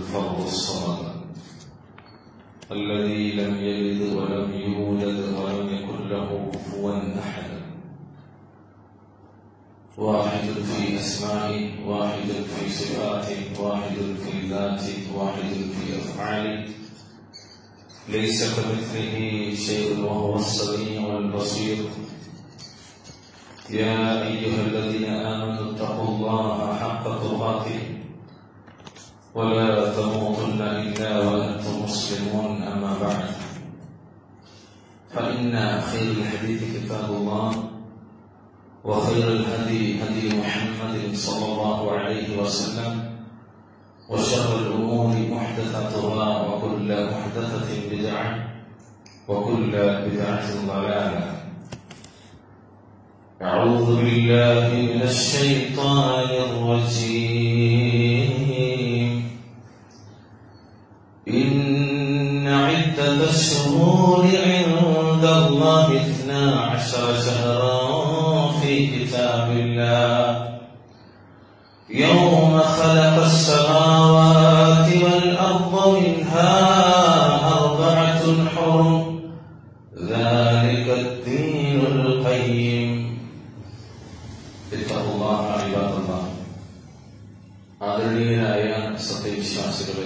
الفرد الصمد الذي لم يلد ولم يولد ولم يكن له كفوا أحد واحد في أسمائه واحد في صفاته واحد في ذاته واحد في أفعاله ليس كمثله شيء وهو السميع البصير يا أيها الذين آمنوا اتقوا الله حق تقاته ولا تموتن إلا وأنتم مسلمون أما بعد فإن خير الحديث كتاب الله وخير الهدي هدي محمد صلى الله عليه وسلم وشر الأمور محدثاتها وكل محدثة بدعة وكل بدعة ضلالة أعوذ بالله من الشيطان الرجيم إن عدة الشهور عند الله اثنا عشر شهرا في كتاب الله يوم خلق السماوات والأرض منها أربعة حرم ذلك الدين القيم اتقوا الله عباد الله ആദരണീയരായ സത്യവിശ്വാസികളെ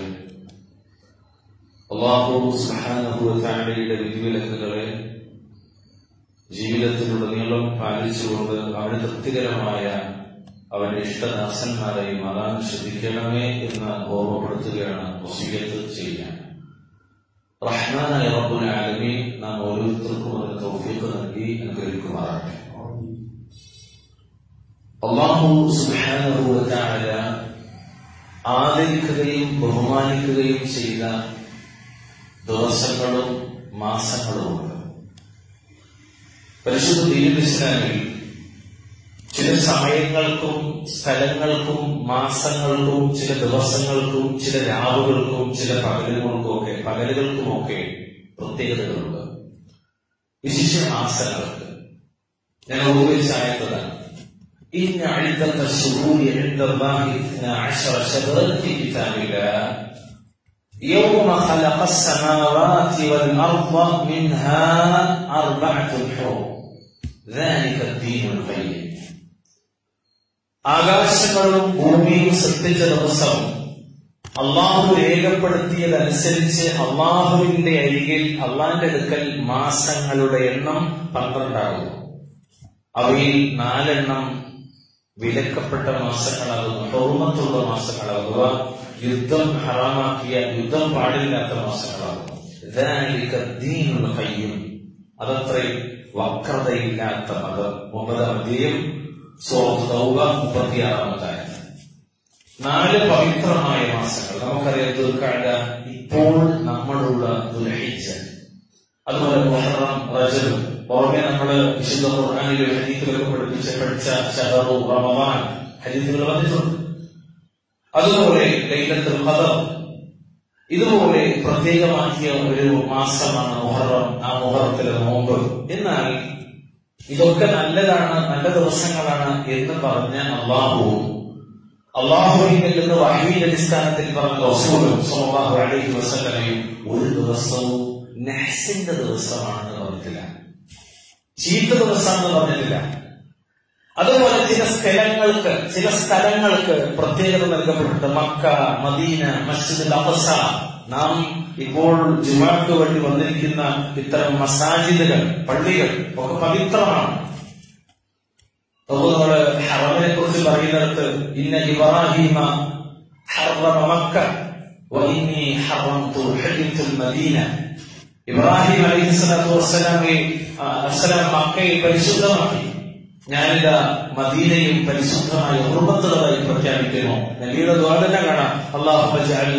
അള്ളാഹു സുഹാനുഭവത്താഴയുടെ വിധിവിലക്കുകളെ ജീവിതത്തിലുടനീളം പാലിച്ചുകൊണ്ട് അവന് തൃപ്തികരമായ അവന്റെ ഇഷ്ടദാസന്മാരായി മാറാൻ ശ്രദ്ധിക്കണമേ എന്ന് ഓർമ്മപ്പെടുത്തുകയാണ് വസീയത്ത് ചെയ്യാൻ റഹ്മാനായ റബ്ബുൽ ആലമീൻ നാം ഓരോരുത്തർക്കും അതിന് തൗഫീഖ് നൽകി അനുഗ്രഹിക്കുമാറാകട്ടെ അള്ളാഹു സുബ്ഹാനഹു വതആല ആദരിക്കുകയും ബഹുമാനിക്കുകയും ചെയ്ത ദിവസങ്ങളും മാസങ്ങളുമുണ്ട് പരിശുദ്ധ ദീനുൽ ഇസ്ലാമിൽ ചില സമയങ്ങൾക്കും സ്ഥലങ്ങൾക്കും മാസങ്ങൾക്കും ചില ദിവസങ്ങൾക്കും ചില രാവുകൾക്കും ചില പകലുകൾക്കും ഒക്കെ പകലുകൾക്കുമൊക്കെ പ്രത്യേകതകളുണ്ട് വിശിഷ്ട മാസങ്ങൾക്ക് ഞാൻ ഉപയോഗിച്ചായതാണ് إن عدة الشهور عند الله اثنا عشر شهرا في كتاب الله يوم خلق السماوات والأرض منها أربعة حرم ذلك الدين القيم ആകാശങ്ങളും ഭൂമിയും സൃഷ്ടിച്ച ദിവസം അള്ളാഹു രേഖപ്പെടുത്തിയതനുസരിച്ച് അള്ളാഹുവിന്റെ അരികിൽ അള്ളാന്റെ അടുക്കൽ മാസങ്ങളുടെ എണ്ണം പന്ത്രണ്ടാകും അവയിൽ നാലെണ്ണം വിലക്കപ്പെട്ട മാസങ്ങളാകുന്നു ഹോമത്തുള്ള മാസങ്ങളാകുക യുദ്ധം ഹറാമാക്കിയ യുദ്ധം പാടില്ലാത്ത മാസങ്ങളാകുന്നു ദീനുള്ള കയ്യും അതത്രേ വക്രതയില്ലാത്ത മതം ഒമ്പതാം അധ്യയം സോഹ് തൗബ മുപ്പത്തിയാറാമതായ നാല് പവിത്രമായ മാസങ്ങൾ നമുക്കറിയാം ദുർക്കാഴ്ച ഇപ്പോൾ നമ്മളുള്ള ദുൽഹിജ അതുപോലെ മുഹറം റജബ് പുറമെ നമ്മള് വിശുദ്ധ ഖുർആാനിലെ ഹദീത്തുകളൊക്കെ പഠിപ്പിച്ച പഠിച്ച ഷഹറു റമവാൻ ഹദീത്തുകൾ വന്നിട്ടുണ്ട് അതുപോലെ ലൈലത്തുൽ ഖദർ ഇതുപോലെ പ്രത്യേകമാക്കിയ ഒരു മാസമാണ് മുഹറം ആ മുഹറത്തിലെ നോമ്പ് എന്നാൽ ഇതൊക്കെ നല്ലതാണ് നല്ല ദിവസങ്ങളാണ് എന്ന് പറഞ്ഞ അള്ളാഹുവും അള്ളാഹുവിൽ നിന്ന് വഹീന്റെ അടിസ്ഥാനത്തിൽ പറഞ്ഞ റസൂലും സല്ലല്ലാഹു അലൈഹി വസല്ലമയും ഒരു ദിവസവും നെഹ്സിന്റെ ദിവസമാണെന്ന് പറഞ്ഞിട്ടില്ല ചീത്ത ദിവസമാണെന്ന് പറഞ്ഞിട്ടില്ല അതുപോലെ ചില സ്ഥലങ്ങൾക്ക് ചില സ്ഥലങ്ങൾക്ക് പ്രത്യേകത നൽകപ്പെട്ടിട്ടുണ്ട് മക്ക മദീന മസ്ജിദ് അബസ നാം ഇപ്പോൾ ജുമാക്ക് വേണ്ടി വന്നിരിക്കുന്ന ഇത്തരം മസാജിദുകൾ പള്ളികൾ ഒക്കെ പവിത്രമാണ് നമ്മള് ഹറമിനെ കുറിച്ച് പറയുന്നിടത്ത് ഇന്ന ഇബ്രാഹിമ ഹറമ മക്ക وإني حرمت حجة المدينة ഇബ്രാഹിം അലൈഹി സ്വലാത്തു വസ്സലാമെ അസ്സലാം മക്കയെ പരിശുദ്ധമാക്കി ഞാനിതാ മദീനയും പരിശുദ്ധമായ ഉറുമത്തുള്ളതായി പ്രഖ്യാപിക്കുന്നു നബിയുടെ ദ്വാദന കാണാം അള്ളാഹു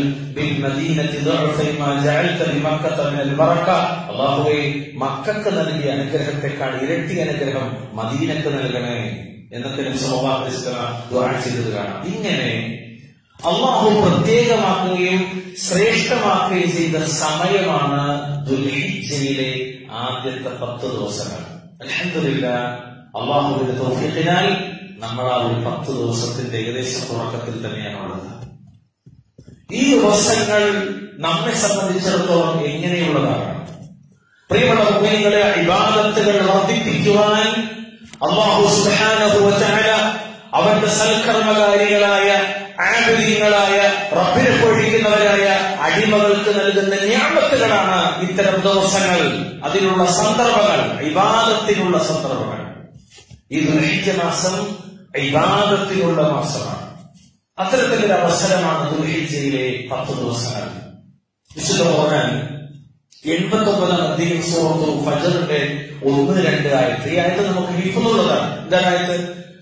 അള്ളാഹുവെ മക്കൾക്ക് നൽകിയ അനുഗ്രഹത്തെക്കാൾ ഇരട്ടി അനുഗ്രഹം മദീനക്ക് നൽകണേ എന്നൊക്കെ ചെയ്തത് കാണാം ഇങ്ങനെ അള്ളാഹു പ്രത്യേകമാക്കുകയും ശ്രേഷ്ഠമാക്കുകയും ചെയ്ത സമയമാണ് ദുൽഹിജയിലെ ആദ്യത്തെ പത്ത് ദിവസങ്ങൾ അലഹമില്ല അള്ളാഹുവിന്റെ തൗഫീഖിനാൽ നമ്മൾ ആ ഒരു പത്ത് ദിവസത്തിന്റെ ഏകദേശം തുടക്കത്തിൽ തന്നെയാണുള്ളത് ഈ ദിവസങ്ങൾ നമ്മെ സംബന്ധിച്ചിടത്തോളം എങ്ങനെയുള്ളതാണ് പ്രിയമുള്ള മുഖ്യങ്ങളെ ഇബാദത്തുകൾ വർദ്ധിപ്പിക്കുവാൻ അള്ളാഹു സുബ്ഹാനഹു വ തആല അവന്റെ സൽക്കർമ്മകാരികളായ ആബിദീങ്ങളായ റബ്ബിനെ പൊഴിക്കുന്നവരായ അടിമകൾക്ക് നൽകുന്ന ഞാമത്തുകളാണ് ഇത്തരം ദിവസങ്ങൾ അതിനുള്ള സന്ദർഭങ്ങൾ ഇബാദത്തിനുള്ള സന്ദർഭങ്ങൾ ഈ ദുൽഹിജ്ജ മാസം ഇബാദത്തിനുള്ള മാസമാണ് അത്തരത്തിലൊരു അവസരമാണ് ദുൽഹിജ്ജയിലെ പത്ത് ദിവസങ്ങൾ വിശുദ്ധ ഖുർആൻ എൺപത്തി ഒമ്പതാം അധ്യയം സൂറത്തു ഫജറിന്റെ ഒന്ന് രണ്ട് ആയത്ത് ഈ ആയത്ത് നമുക്ക് ഹിഫുന്നുള്ളതാണ് എന്താണ് ആയത്ത്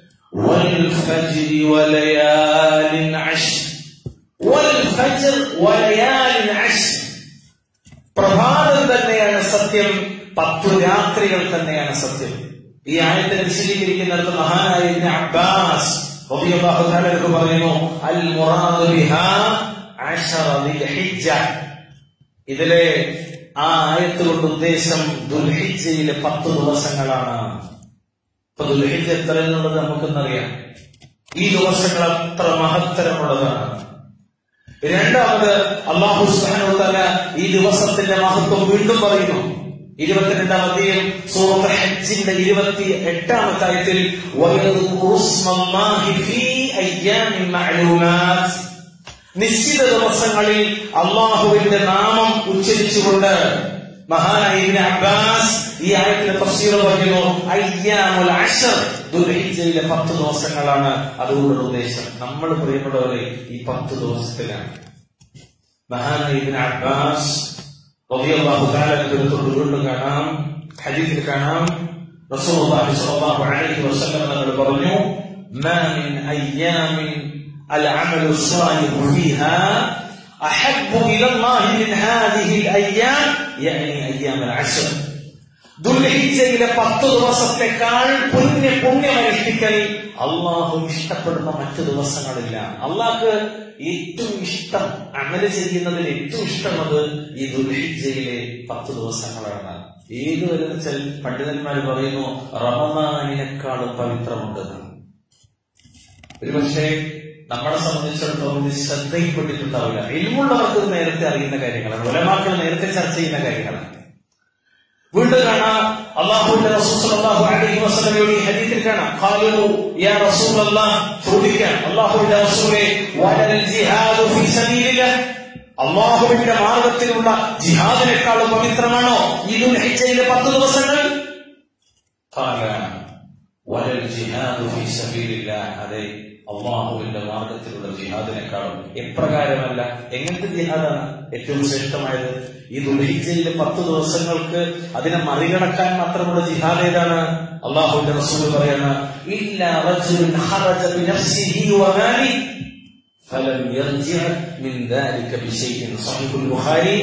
والفجر وليال عشر والفجر وليال عشر പ്രഭാതം തന്നെയാണ് സത്യം പത്തു രാത്രികൾ തന്നെയാണ് സത്യം ഈ ആയത്തിനെ വിശദീകരിക്കുന്നിടത്ത് മഹാനായ ഇബ്നു അബ്ബാസ് റളിയല്ലാഹു തആല അൻഹു പറയുന്നു അൽ മുറാദു ബിഹാ അശറ ദിൽഹിജ്ജ ഇതിലെ ആ ആയത്ത് കൊണ്ട് ഉദ്ദേശം ദുൽഹിജ്ജയിലെ പത്ത് ദിവസങ്ങളാണ് ഇപ്പൊ ദുൽഹിജ്ജ എത്ര എന്നുള്ളത് നമുക്കെന്നറിയാം ഈ ദിവസങ്ങൾ അത്ര മഹത്തരമുള്ളതാണ് രണ്ടാമത് അള്ളാഹു സുബ്ഹാനഹു തആല ഈ ദിവസത്തിന്റെ മഹത്വം വീണ്ടും പറയുന്നു ഇരുപത്തിരണ്ടാം അധ്യയം സൂറത്ത് ഹജ്ജിന്റെ ഇരുപത്തി എട്ടാമത്തെ ആയത്തിൽ വയദ്കുറുസ്മല്ലാഹി ഫീ അയ്യാമിൻ മഅലൂമാത്ത് നിശ്ചിത ദിവസങ്ങളിൽ അള്ളാഹുവിന്റെ നാമം ഉച്ചരിച്ചുകൊണ്ട് മഹാനായ ഇബ്നു അബ്ബാസ് ഈ ആയത്തിന്റെ തഫ്സീർ പറയുന്നു അയ്യാമുൽ അശർ ദുൽഹിജ്ജയിലെ പത്ത് ദിവസങ്ങളാണ് അതുകൊണ്ടുള്ള ഉദ്ദേശം നമ്മൾ പ്രിയപ്പെട്ടവരെ ഈ പത്ത് ദിവസത്തിലാണ് മഹാനായ ഇബ്നു അബ്ബാസ് റളിയല്ലാഹു തആല എടുത്തുകൊണ്ട് വീണ്ടും കാണാം ഹദീസിൽ കാണാം റസൂലുള്ളാഹി സ്വല്ലല്ലാഹു അലൈഹി വസല്ലം തങ്ങൾ പറഞ്ഞു മാ മിൻ അയ്യാമിൻ العمل الصالح فيها أحب إلى الله من هذه الأيام يعني أيام العشر ദുൽഹിജ്ജയിലെ പത്ത് ദിവസത്തെക്കാൾ പുണ്യ പുണ്യമനുഷ്ഠിക്കൽ അള്ളാഹു ഇഷ്ടപ്പെടുന്ന മറ്റു ദിവസങ്ങളില്ല അള്ളാഹ് ഏറ്റവും ഇഷ്ടം അമല് ചെയ്യുന്നതിൽ ഏറ്റവും ഇഷ്ടമുള്ളത് ഈ ദുൽഹിജ്ജയിലെ പത്ത് ദിവസങ്ങളാണ് ഏത് വരുന്ന ചില പണ്ഡിതന്മാർ പറയുന്നു റമദാനിനേക്കാളും പവിത്രമുണ്ടെന്ന് ഒരുപക്ഷെ നമ്മളെ സംബന്ധിച്ചിടത്തോളം ഇത് ശ്രദ്ധയിൽപ്പെട്ടിട്ടുണ്ടാവില്ല എൽമുള്ളവർക്ക് ഇത് നേരത്തെ അറിയുന്ന കാര്യങ്ങളാണ് ഒലമാക്കൾ നേരത്തെ ചർച്ച ചെയ്യുന്ന കാര്യങ്ങളാണ് വീണ്ടും കാണാം അള്ളാഹുവിന്റെ റസൂൽ സല്ലല്ലാഹു അലൈഹി വസല്ലമയുടെ ഈ ഹദീസിൽ കാണാം ഖാലു യാ റസൂലല്ലാഹ് ചോദിക്കാൻ അള്ളാഹുവിന്റെ റസൂലേ വലൽ ജിഹാദു ഫീ സബീലില്ലാഹ് അള്ളാഹുവിന്റെ മാർഗത്തിലുള്ള ജിഹാദിനേക്കാളും പവിത്രമാണോ ഈ ദുൽഹിജ്ജയിലെ പത്ത് ദിവസങ്ങൾ ഖാല വലൽ ജിഹാദു ഫീ സബീലില്ലാഹ് അതെ അള്ളാഹുവിന്റെ മാർഗത്തിലുള്ള ജിഹാദിനേക്കാളും എപ്രകാരമല്ല എങ്ങനത്തെ ജിഹാദാണ് ഏറ്റവും ശ്രേഷ്ഠമായത് ഈ ദുൽഹിജ്ജയിലെ പത്ത് ദിവസങ്ങൾക്ക് അതിനെ മറികടക്കാൻ മാത്രമുള്ള ജിഹാദ് ഏതാണ് അള്ളാഹുവിന്റെ റസൂൽ പറയാണ് ഇല്ല റജുലുൻ ഖറജ ബിനഫ്സിഹി വമാലി ഫലം യർജിഅ മിൻ ദാലിക ബിശൈഇൻ സഹീഹുൽ ബുഖാരി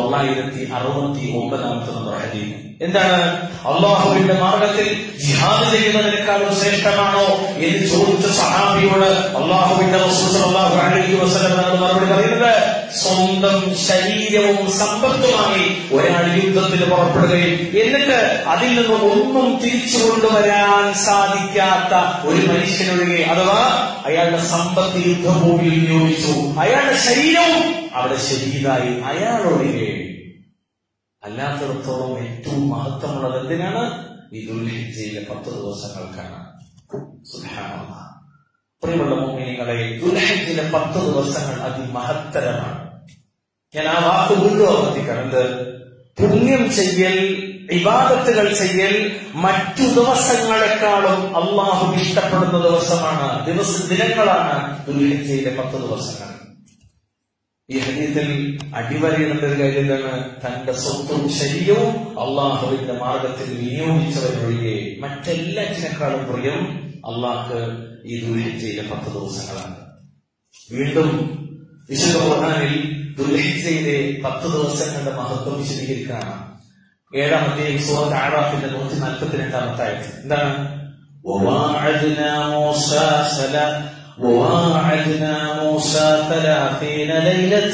969 നമ്പർ ഹദീസ് എന്താണ് അള്ളാഹുവിന്റെ മാർഗത്തിൽ ജിഹാദ് ചെയ്യുന്നതിനേക്കാളും ശ്രേഷ്ഠമാണോ എന്ന് ചോദിച്ച സഹാബിയോട് അള്ളാഹുവിന്റെ റസൂൽ സല്ലല്ലാഹു അലൈഹി വസല്ലം തങ്ങൾ മറുപടി പറയുന്നത് സ്വന്തം ശരീരവും സമ്പത്തുമായി ഒരാൾ യുദ്ധത്തിന് പുറപ്പെടുകയും എന്നിട്ട് അതിൽ നിന്ന് ഒന്നും തിരിച്ചു കൊണ്ടുവരാൻ സാധിക്കാത്ത ഒരു മനുഷ്യനൊഴികെ അഥവാ അയാളുടെ സമ്പത്ത് യുദ്ധഭൂമിയിൽ വിനിയോഗിച്ചു അയാളുടെ ശരീരവും അവിടെ ശരീരായി അയാളൊഴികെ അല്ലാത്തിടത്തോളം ഏറ്റവും മഹത്വമുള്ളത് എന്തിനാണ് ഈ ദുൽഹിജ്ജയിലെ പത്ത് ദിവസങ്ങൾക്കാണ് സുബ്ഹാനല്ലാഹ് പ്രിയമുള്ള മോമിനികളെ ദുൽഹിജ്ജിലെ പത്ത് ദിവസങ്ങൾ അതിമഹത്തരമാണ് ഞാൻ ആ വാക്ക് വീണ്ടും ആവർത്തിക്കണം എന്ത് പുണ്യം ചെയ്യൽ ഇബാദത്തുകൾ ചെയ്യൽ മറ്റു ദിവസങ്ങളെക്കാളും അള്ളാഹു ഇഷ്ടപ്പെടുന്ന ദിവസമാണ് ദിവസ ദിനങ്ങളാണ് ദുൽഹിജ്ജയിലെ പത്ത് ദിവസങ്ങൾ ഈ ഹദീത്തിൽ അടിവരയിടേണ്ട ഒരു കാര്യം എന്താണ് തന്റെ സ്വത്തും ശരീരവും അള്ളാഹുവിന്റെ മാർഗത്തിൽ വിനിയോഗിച്ചവരൊഴികെ മറ്റെല്ലാറ്റിനേക്കാളും പ്രിയം അള്ളാഹ് ഈ ദുൽഹിജ്ജയിലെ പത്ത് ദിവസങ്ങളാണ് വീണ്ടും വിശുദ്ധ ഖുർആനിൽ ദുൽഹിജ്ജയിലെ പത്ത് ദിവസങ്ങളുടെ മഹത്വം വിശദീകരിക്കുകയാണ് ഏഴാമത്തെ സൂറത്ത് ആറാഫിന്റെ നൂറ്റി നാൽപ്പത്തി രണ്ടാമത്തെ ആയത് എന്താണ് وواعدنا موسى سلام وواعدنا موسى ثلاثين ليلة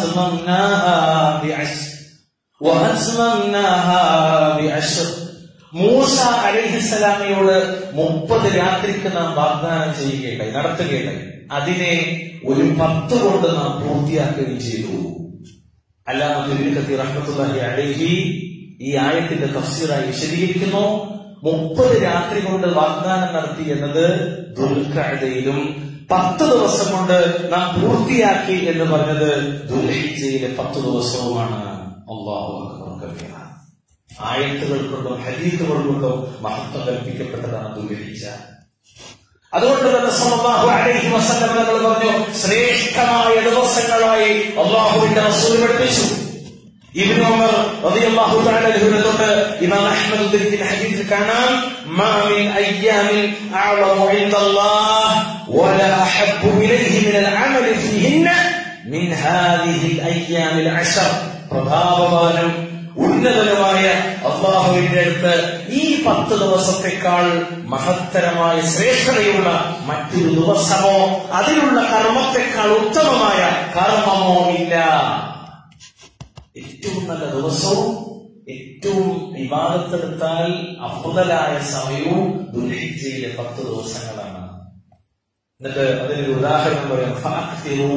وأتممناها بعشر وأتممناها بعشر മൂസ അലഹിസ്സലാമയോട് മുപ്പത് രാത്രിക്ക് നാം വാഗ്ദാനം ചെയ്യുകയുണ്ടായി നടത്തുകയുണ്ടായി അതിനെ ഒരു പത്ത് കൊണ്ട് നാം പൂർത്തിയാക്കുകയും ചെയ്തു അല്ലാമത്തുല്ലാഹി റഹ്മത്തുല്ലാഹി അലഹി ഈ ആയത്തിന്റെ തഫ്സീറായി വിശദീകരിക്കുന്നു മുപ്പത് രാത്രി കൊണ്ട് വാഗ്ദാനം നടത്തി എന്നത് ദുൽഖഅദയിലും പത്ത് ദിവസം കൊണ്ട് നാം പൂർത്തിയാക്കി എന്ന് പറഞ്ഞത് ദുൽഹിജയിലെ പത്ത് ദിവസവുമാണ് അള്ളാഹു അക്ബർ കബീറ ആയത്തുകൾ കൊണ്ടും ഹദീത്തുകൾ കൊണ്ടും മഹത്വം കൽപ്പിക്കപ്പെട്ടതാണ് ദുൽഹിജ അതുകൊണ്ട് തന്നെ സല്ലല്ലാഹു അലൈഹി വസല്ലം തങ്ങൾ പറഞ്ഞു ശ്രേഷ്ഠമായ ദിവസങ്ങളായി അള്ളാഹുവിന്റെ റസൂൽ പഠിപ്പിച്ചു ഇബ്നു ഉമർ റളിയല്ലാഹു തആല അൻഹുവിനെ തൊട്ട് ഇമാം അഹ്മദ് ഉദ്ധരിക്കുന്ന ഹദീസിൽ കാണാം മാ മിൻ അയ്യാമിൻ അഅളമു ഇൻദല്ലാഹ് വല അഹബ്ബു ഇലൈഹി മിൻ അൽഅമൽ ഫീഹിന്ന മിൻ ഹാദിഹി അയ്യാമിൽ അശർ പ്രഭാവമാനം ഉന്നതനുമായ അള്ളാഹുവിന്റെ അടുത്ത് ഈ പത്ത് ദിവസത്തെക്കാൾ മഹത്തരമായ ശ്രേഷ്ഠതയുള്ള മറ്റൊരു ദിവസമോ അതിലുള്ള കർമ്മത്തെക്കാൾ ഉത്തമമായ കർമ്മമോ ഇല്ല ഏറ്റവും നല്ല ദിവസവും ഏറ്റവും വിവാദത്തെടുത്താൽ അഫുതലായ സമയവും ദുൽഹിജയിലെ പത്ത് ദിവസങ്ങളാണ് എന്നിട്ട് അതിനൊരു ഉദാഹരണം പറയാം ഫഅക്തിറൂ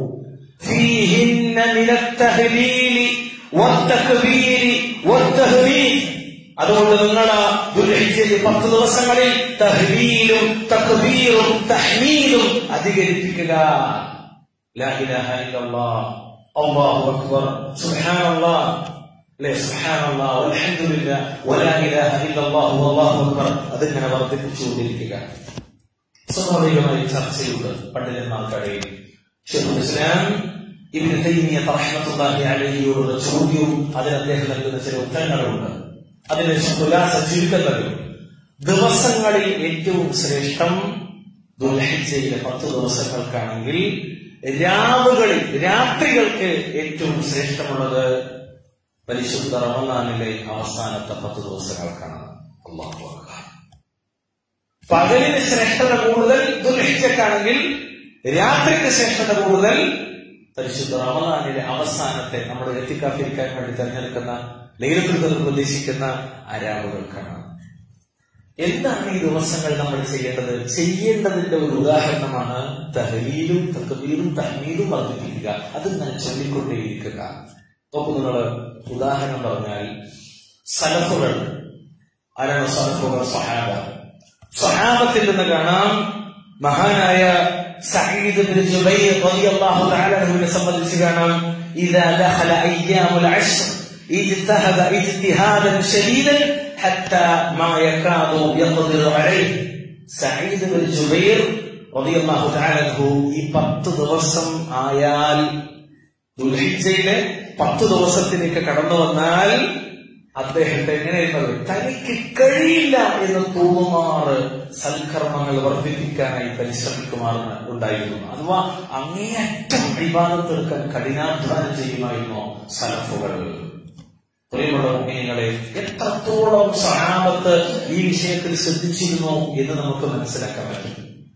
ഫീഹിന്ന മിനത്തഹ്ലീലി വത്തക്ബീരി വത്തഹ്മീദ് അതുകൊണ്ട് നിങ്ങൾ ദുൽഹിജ്ജയിലെ പത്ത് ദിവസങ്ങളിൽ തഹ്ലീലും തക്ബീറും തഹ്മീദും അധികരിപ്പിക്കുക ലാ ഇലാഹ ഇല്ലല്ലാഹ് അല്ലാഹു അക്ബർ സുബ്ഹാനല്ലാഹ് അല്ലേ സുബ്ഹാനല്ലാഹ് വൽഹംദുലില്ലാഹ് വലാ ഇലാഹ ഇല്ലല്ലാഹു വല്ലാഹു അക്ബർ അതിങ്ങനെ വർദ്ധിപ്പിച്ചുകൊണ്ടിരിക്കുക സ്വാഭാവികമായി ചർച്ചയുണ്ട് പണ്ഡിതന്മാർക്കിടയിൽ ഷെയ്ഖുൽ ഇസ്ലാം ഇബ്നു തൈമിയ റഹ്മത്തുള്ളാഹി അലൈഹിയോടുള്ള ചോദ്യവും അതിന് അദ്ദേഹം നൽകുന്ന ചില ഉത്തരങ്ങളുണ്ട് അതിന് ഖുലാസ ചുരുക്കം നൽകും ദിവസങ്ങളിൽ ഏറ്റവും ശ്രേഷ്ഠം ദുൽഹിജ്ജയിലെ പത്ത് ദിവസങ്ങൾക്കാണെങ്കിൽ രാവുകളിൽ രാത്രികൾക്ക് ഏറ്റവും ശ്രേഷ്ഠമുള്ളത് പരിശുദ്ധ റമദാനിലെ അവസാനത്തെ പത്ത് ദിവസങ്ങൾക്കാണ് അള്ളാഹു അക്ബർ പകലിന് ശ്രേഷ്ഠത കൂടുതൽ ദുൽഹിജ്ജക്കാണെങ്കിൽ രാത്രിക്ക് ശ്രേഷ്ഠത കൂടുതൽ പരിശുദ്ധ റമദാനിലെ അവസാനത്തെ നമ്മൾ എത്തിക്കാഫിരിക്കാൻ വേണ്ടി തെരഞ്ഞെടുക്കുന്ന ലൈലത്തുൽ പ്രതീക്ഷിക്കുന്ന അരാവുകൾക്കാണ് എന്താണ് ഈ ദിവസങ്ങൾ നമ്മൾ ചെയ്യേണ്ടത് ചെയ്യേണ്ടതിന്റെ ഒരു ഉദാഹരണമാണ് തഹലീലും തക്കബീലും തഹ്മീലും വർദ്ധിപ്പിക്കുക അത് ഞാൻ ചൊല്ലിക്കൊണ്ടേയിരിക്കുക നോക്കൂ നിങ്ങൾ ഉദാഹരണം പറഞ്ഞാൽ സലഫുകൾ ആരാണ് സലഫുകൾ സഹാബ സഹാബത്തിൽ നിന്ന് കാണാം മഹാനായ സഈദ് ബിൻ ജുബൈർ റളിയല്ലാഹു തആല അൻഹുവിനെ സംബന്ധിച്ച് കാണാം ഇദാ ദഖല അയ്യാമുൽ അശ്ർ اجتهد اجتهادا شديدا حتى ما يكاد يقدر عليه സഈദ് ബിൻ ജുബൈർ റളിയല്ലാഹു തആല അൻഹു ഈ 10 ദിവസം ആയാൽ ദുൽഹിജ്ജയിലെ 10 ദിവസത്തിലേക്ക് കടന്നു വന്നാൽ അദ്ദേഹത്തെ എങ്ങനെയുള്ളത് തനിക്ക് കഴിയില്ല എന്ന് തോന്നുമാറ് സൽക്കർമ്മങ്ങൾ വർദ്ധിപ്പിക്കാനായി പരിശ്രമിക്കുമാറ് ഉണ്ടായിരുന്നു അഥവാ അങ്ങേയറ്റം വിവാദത്തെടുക്കാൻ കഠിനാധ്വാനം ചെയ്യുമായിരുന്നു സലഫുകൾ പ്രിയമുള്ള മുഖ്യങ്ങളെ എത്രത്തോളം സഹാബത്ത് ഈ വിഷയത്തിൽ ശ്രദ്ധിച്ചിരുന്നു എന്ന് നമുക്ക് മനസ്സിലാക്കാൻ പറ്റും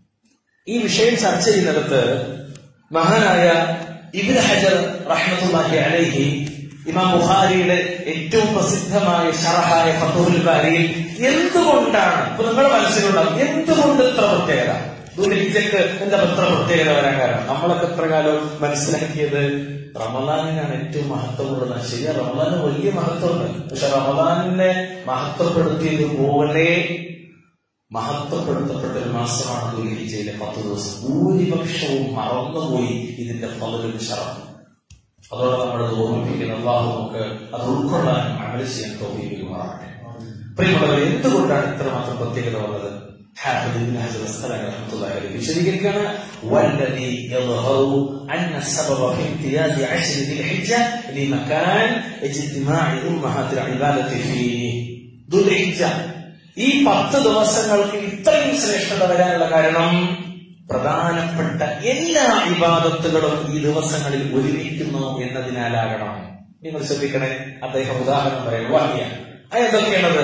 ഈ വിഷയം ചർച്ച ചെയ്യുന്നിടത്ത് മഹാനായ ഇബിൻ ഹജർ റഹ്മത്തുല്ലാഹി അലൈഹി ഇമാം ബുഖാരിയുടെ ഏറ്റവും പ്രസിദ്ധമായ ഷറഹായ ഫത്തുൽ ബാരിയിൽ എന്തുകൊണ്ടാണ് ഇപ്പൊ നിങ്ങളുടെ മനസ്സിലുണ്ടാവും എന്തുകൊണ്ട് ഇത്ര പ്രത്യേകത ദുരിജക്ക് എന്താ ഇത്ര പ്രത്യേകത വരാൻ കാരണം നമ്മളൊക്കെ എത്ര കാലം മനസ്സിലാക്കിയത് റമദാനിനാണ് ഏറ്റവും മഹത്വമുള്ളത് ശരിയാ റമദാന് വലിയ മഹത്വമുണ്ട് പക്ഷെ റമദാനിനെ മഹത്വപ്പെടുത്തിയതുപോലെ മഹത്വപ്പെടുത്തപ്പെട്ട ഒരു മാസമാണ് ദുരിജയിലെ പത്ത് ദിവസം ഭൂരിപക്ഷവും മറന്നുപോയി ഇതിന്റെ ഫലവും ഷറഫും അതോടെ നമ്മൾ ഓർമ്മിപ്പിക്കുന്ന അള്ളാഹു നമുക്ക് അത് ഉൾക്കൊള്ളാൻ അമല ചെയ്യാൻ തോന്നിയിരിക്കുമാറാകട്ടെ പ്രിയമുള്ളവർ എന്തുകൊണ്ടാണ് ഇത്രമാത്രം പ്രത്യേകത വന്നത് വിശദീകരിക്കുകയാണ് والذي يظهر أن السبب في امتياز عشر ذي الحجة لمكان اجتماع أمهات العبادة فيه ذو الحجة ഈ പത്ത് ദിവസങ്ങൾക്ക് ഇത്രയും ശ്രേഷ്ഠത വരാനുള്ള കാരണം പ്രധാനപ്പെട്ട എല്ലാ ഇബാദത്തുകളും ഈ ദിവസങ്ങളിൽ ഒരുമിക്കുന്നു എന്നതിനാലാകണം നിങ്ങൾ ശ്രദ്ധിക്കണേ അദ്ദേഹം ഉദാഹരണം പറയും വാഹിയ അതെന്തൊക്കെയാണത്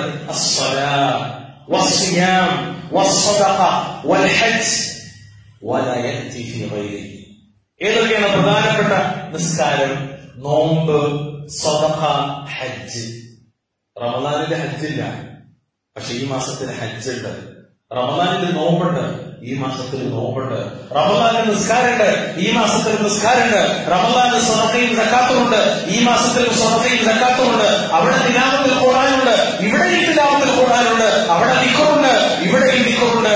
والصيام والصدقة والحج ولا يأتي في غيره ഏതൊക്കെയാണ് പ്രധാനപ്പെട്ട നിസ്കാരം നോമ്പ് സ്വതക്ക ഹജ്ജ് റമദാനിന്റെ ഹജ്ജില്ല പക്ഷെ ഈ മാസത്തിൽ ഹജ്ജുണ്ട് റമദാനിൽ നോമ്പുണ്ട് ഈ മാസത്തിൽ നോമ്പുണ്ട് റമദാനിൽ നിസ്കാരമുണ്ട് ഈ മാസത്തിൽ നിസ്കാരമുണ്ട് റമദാനിൽ സ്വർണ്ണയും സക്കാത്തുമുണ്ട് ഈ മാസത്തിൽ സ്വർണ്ണയും സക്കാത്തുമുണ്ട് അവിടെ തിലാമത്തിൽ കൂടാനുണ്ട് ഇവിടെയും തിലാമത്തിൽ കൂടാനുണ്ട് അവിടെ നിക്കുറുണ്ട് ഇവിടെയും നിക്കുറുണ്ട്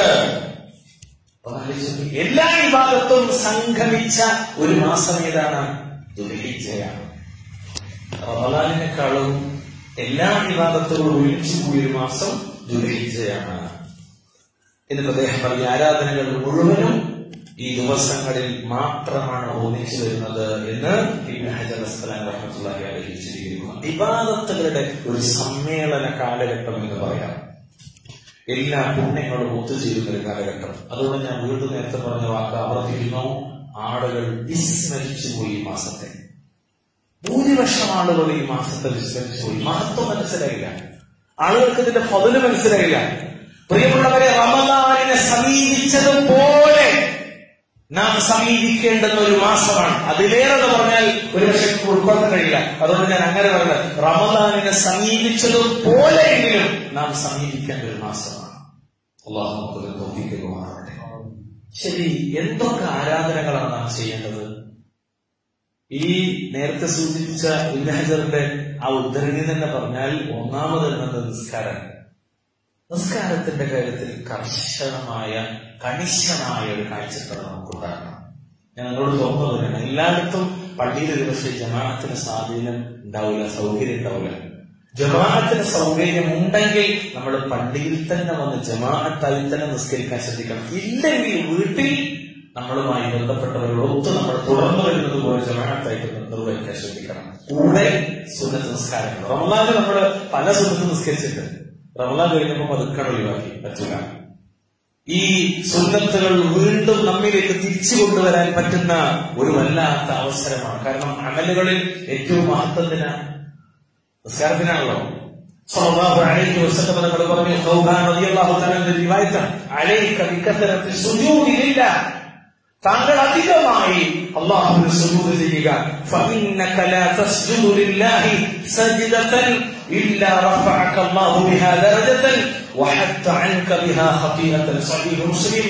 എല്ലാ വിഭാഗത്തും സംഗമിച്ച ഒരു മാസം ഏതാണ് ദുൽഹിജ്ജയാണ് റമദാനിനേക്കാളും എല്ലാ വിഭാഗത്തോടും ഒഴിച്ചു കൂടിയ ഒരു മാസം ദുൽഹിജ്ജയാണ് എന്നിട്ട് അദ്ദേഹം പറഞ്ഞ ആരാധനകൾ മുഴുവനും ഈ ദിവസങ്ങളിൽ മാത്രമാണ് ഒന്നിച്ചു വരുന്നത് എന്ന് ഇബ്നു ഹജർ അസ്ഖലാനി റഹ്മത്തുള്ളാഹി അലൈഹി വിശദീകരിക്കുന്നു വിവാദത്തുകളുടെ ഒരു സമ്മേളന കാലഘട്ടം എന്ന് പറയാം എല്ലാ പുണ്യങ്ങളും ഒത്തുചേരുന്ന ഒരു കാലഘട്ടം അതുകൊണ്ട് ഞാൻ വീണ്ടും നേരത്തെ പറഞ്ഞ വാക്ക് ആവർത്തിക്കുന്നു ആളുകൾ വിസ്മരിച്ചു പോയി ഈ മാസത്തെ ഭൂരിപക്ഷം ആളുകൾ ഈ മാസത്തെ വിസ്മരിച്ചു പോയി മഹത്വം മനസ്സിലായില്ല ആളുകൾക്ക് ഇതിന്റെ ഫതില് മനസ്സിലായില്ല പ്രിയമുള്ളവരെ റമദാനിനെ സമീപിച്ചതുപോലെ നാം സമീപിക്കേണ്ടുന്ന ഒരു മാസമാണ് അതിലേറെ എന്ന് പറഞ്ഞാൽ ഒരു പക്ഷെ ഉൾക്കൊള്ളാൻ കഴിയില്ല അതുകൊണ്ട് ഞാൻ അങ്ങനെ പറഞ്ഞത് റമദാനിനെ സമീപിച്ചതുപോലെയെങ്കിലും നാം സമീപിക്കേണ്ട ഒരു മാസമാണ് അള്ളാഹു നമുക്ക് തോന്നിക്കുമാറാവട്ടെ ശരി എന്തൊക്കെ ആരാധനകളാണ് നാം ചെയ്യേണ്ടത് ഈ നേരത്തെ സൂചിപ്പിച്ച ഇബ്നഹജറിന്റെ ആ ഉദ്ധരണി തന്നെ പറഞ്ഞാൽ ഒന്നാമത് എന്നത് നിസ്കാരം നിസ്കാരത്തിന്റെ കാര്യത്തിൽ കർശനമായ കണിശമായ ഒരു കാഴ്ചപ്പാട് നമുക്കുണ്ടാകണം ഞാൻ നിങ്ങളോട് തുറന്നു പറയണം എല്ലായിടത്തും പള്ളിയിൽ ഒരു പക്ഷേ ജമാഅത്തിന് സ്വാധീനം ഉണ്ടാവില്ല സൗകര്യം ഉണ്ടാവില്ല ജമാഅത്തിന് സൗകര്യം ഉണ്ടെങ്കിൽ നമ്മൾ പള്ളിയിൽ തന്നെ വന്ന് ജമാഅത്തായി തന്നെ നിസ്കരിക്കാൻ ശ്രദ്ധിക്കണം ഇല്ലെങ്കിൽ വീട്ടിൽ നമ്മളുമായി ബന്ധപ്പെട്ടവരോടൊത്ത് നമ്മൾ തുടർന്നു വരുന്നത് പോലെ ജമാഅത്തായിട്ട് നിർവഹിക്കാൻ ശ്രദ്ധിക്കണം കൂടെ സുന്നത്ത് നിസ്കാരങ്ങൾ റമദാന് നമ്മൾ പല സുന്നത്ത് നിസ്കരിച്ചിട്ടുണ്ട് റമദാൻ കഴിഞ്ഞപ്പോൾ പതുക്കാൻ ഒഴിവാക്കി പറ്റില്ല ഈ സുന്നത്തുകൾ വീണ്ടും നമ്മിലേക്ക് തിരിച്ചു കൊണ്ടുവരാൻ പറ്റുന്ന ഒരു വല്ലാത്ത അവസരമാണ് കാരണം അമലുകളിൽ ഏറ്റവും മഹത്വത്തിനാണ് നിസ്കാരത്തിനാണല്ലോ സ്വല്ലല്ലാഹു അലൈഹി വസല്ലം തങ്ങൾ പറഞ്ഞു ഖൗബാൻ റളിയല്ലാഹു തആല റിവായത്ത് അലൈക ബികസറത്തി സുജൂദി ലില്ലാഹ് താങ്കൾ അധികമായി അള്ളാഹുവിന് സുജൂദ് ചെയ്യുക فإنك لا تسجد لله سجدة إلا رفعك الله بها درجة وحتى عنك بها خطيئة صحيح مسلم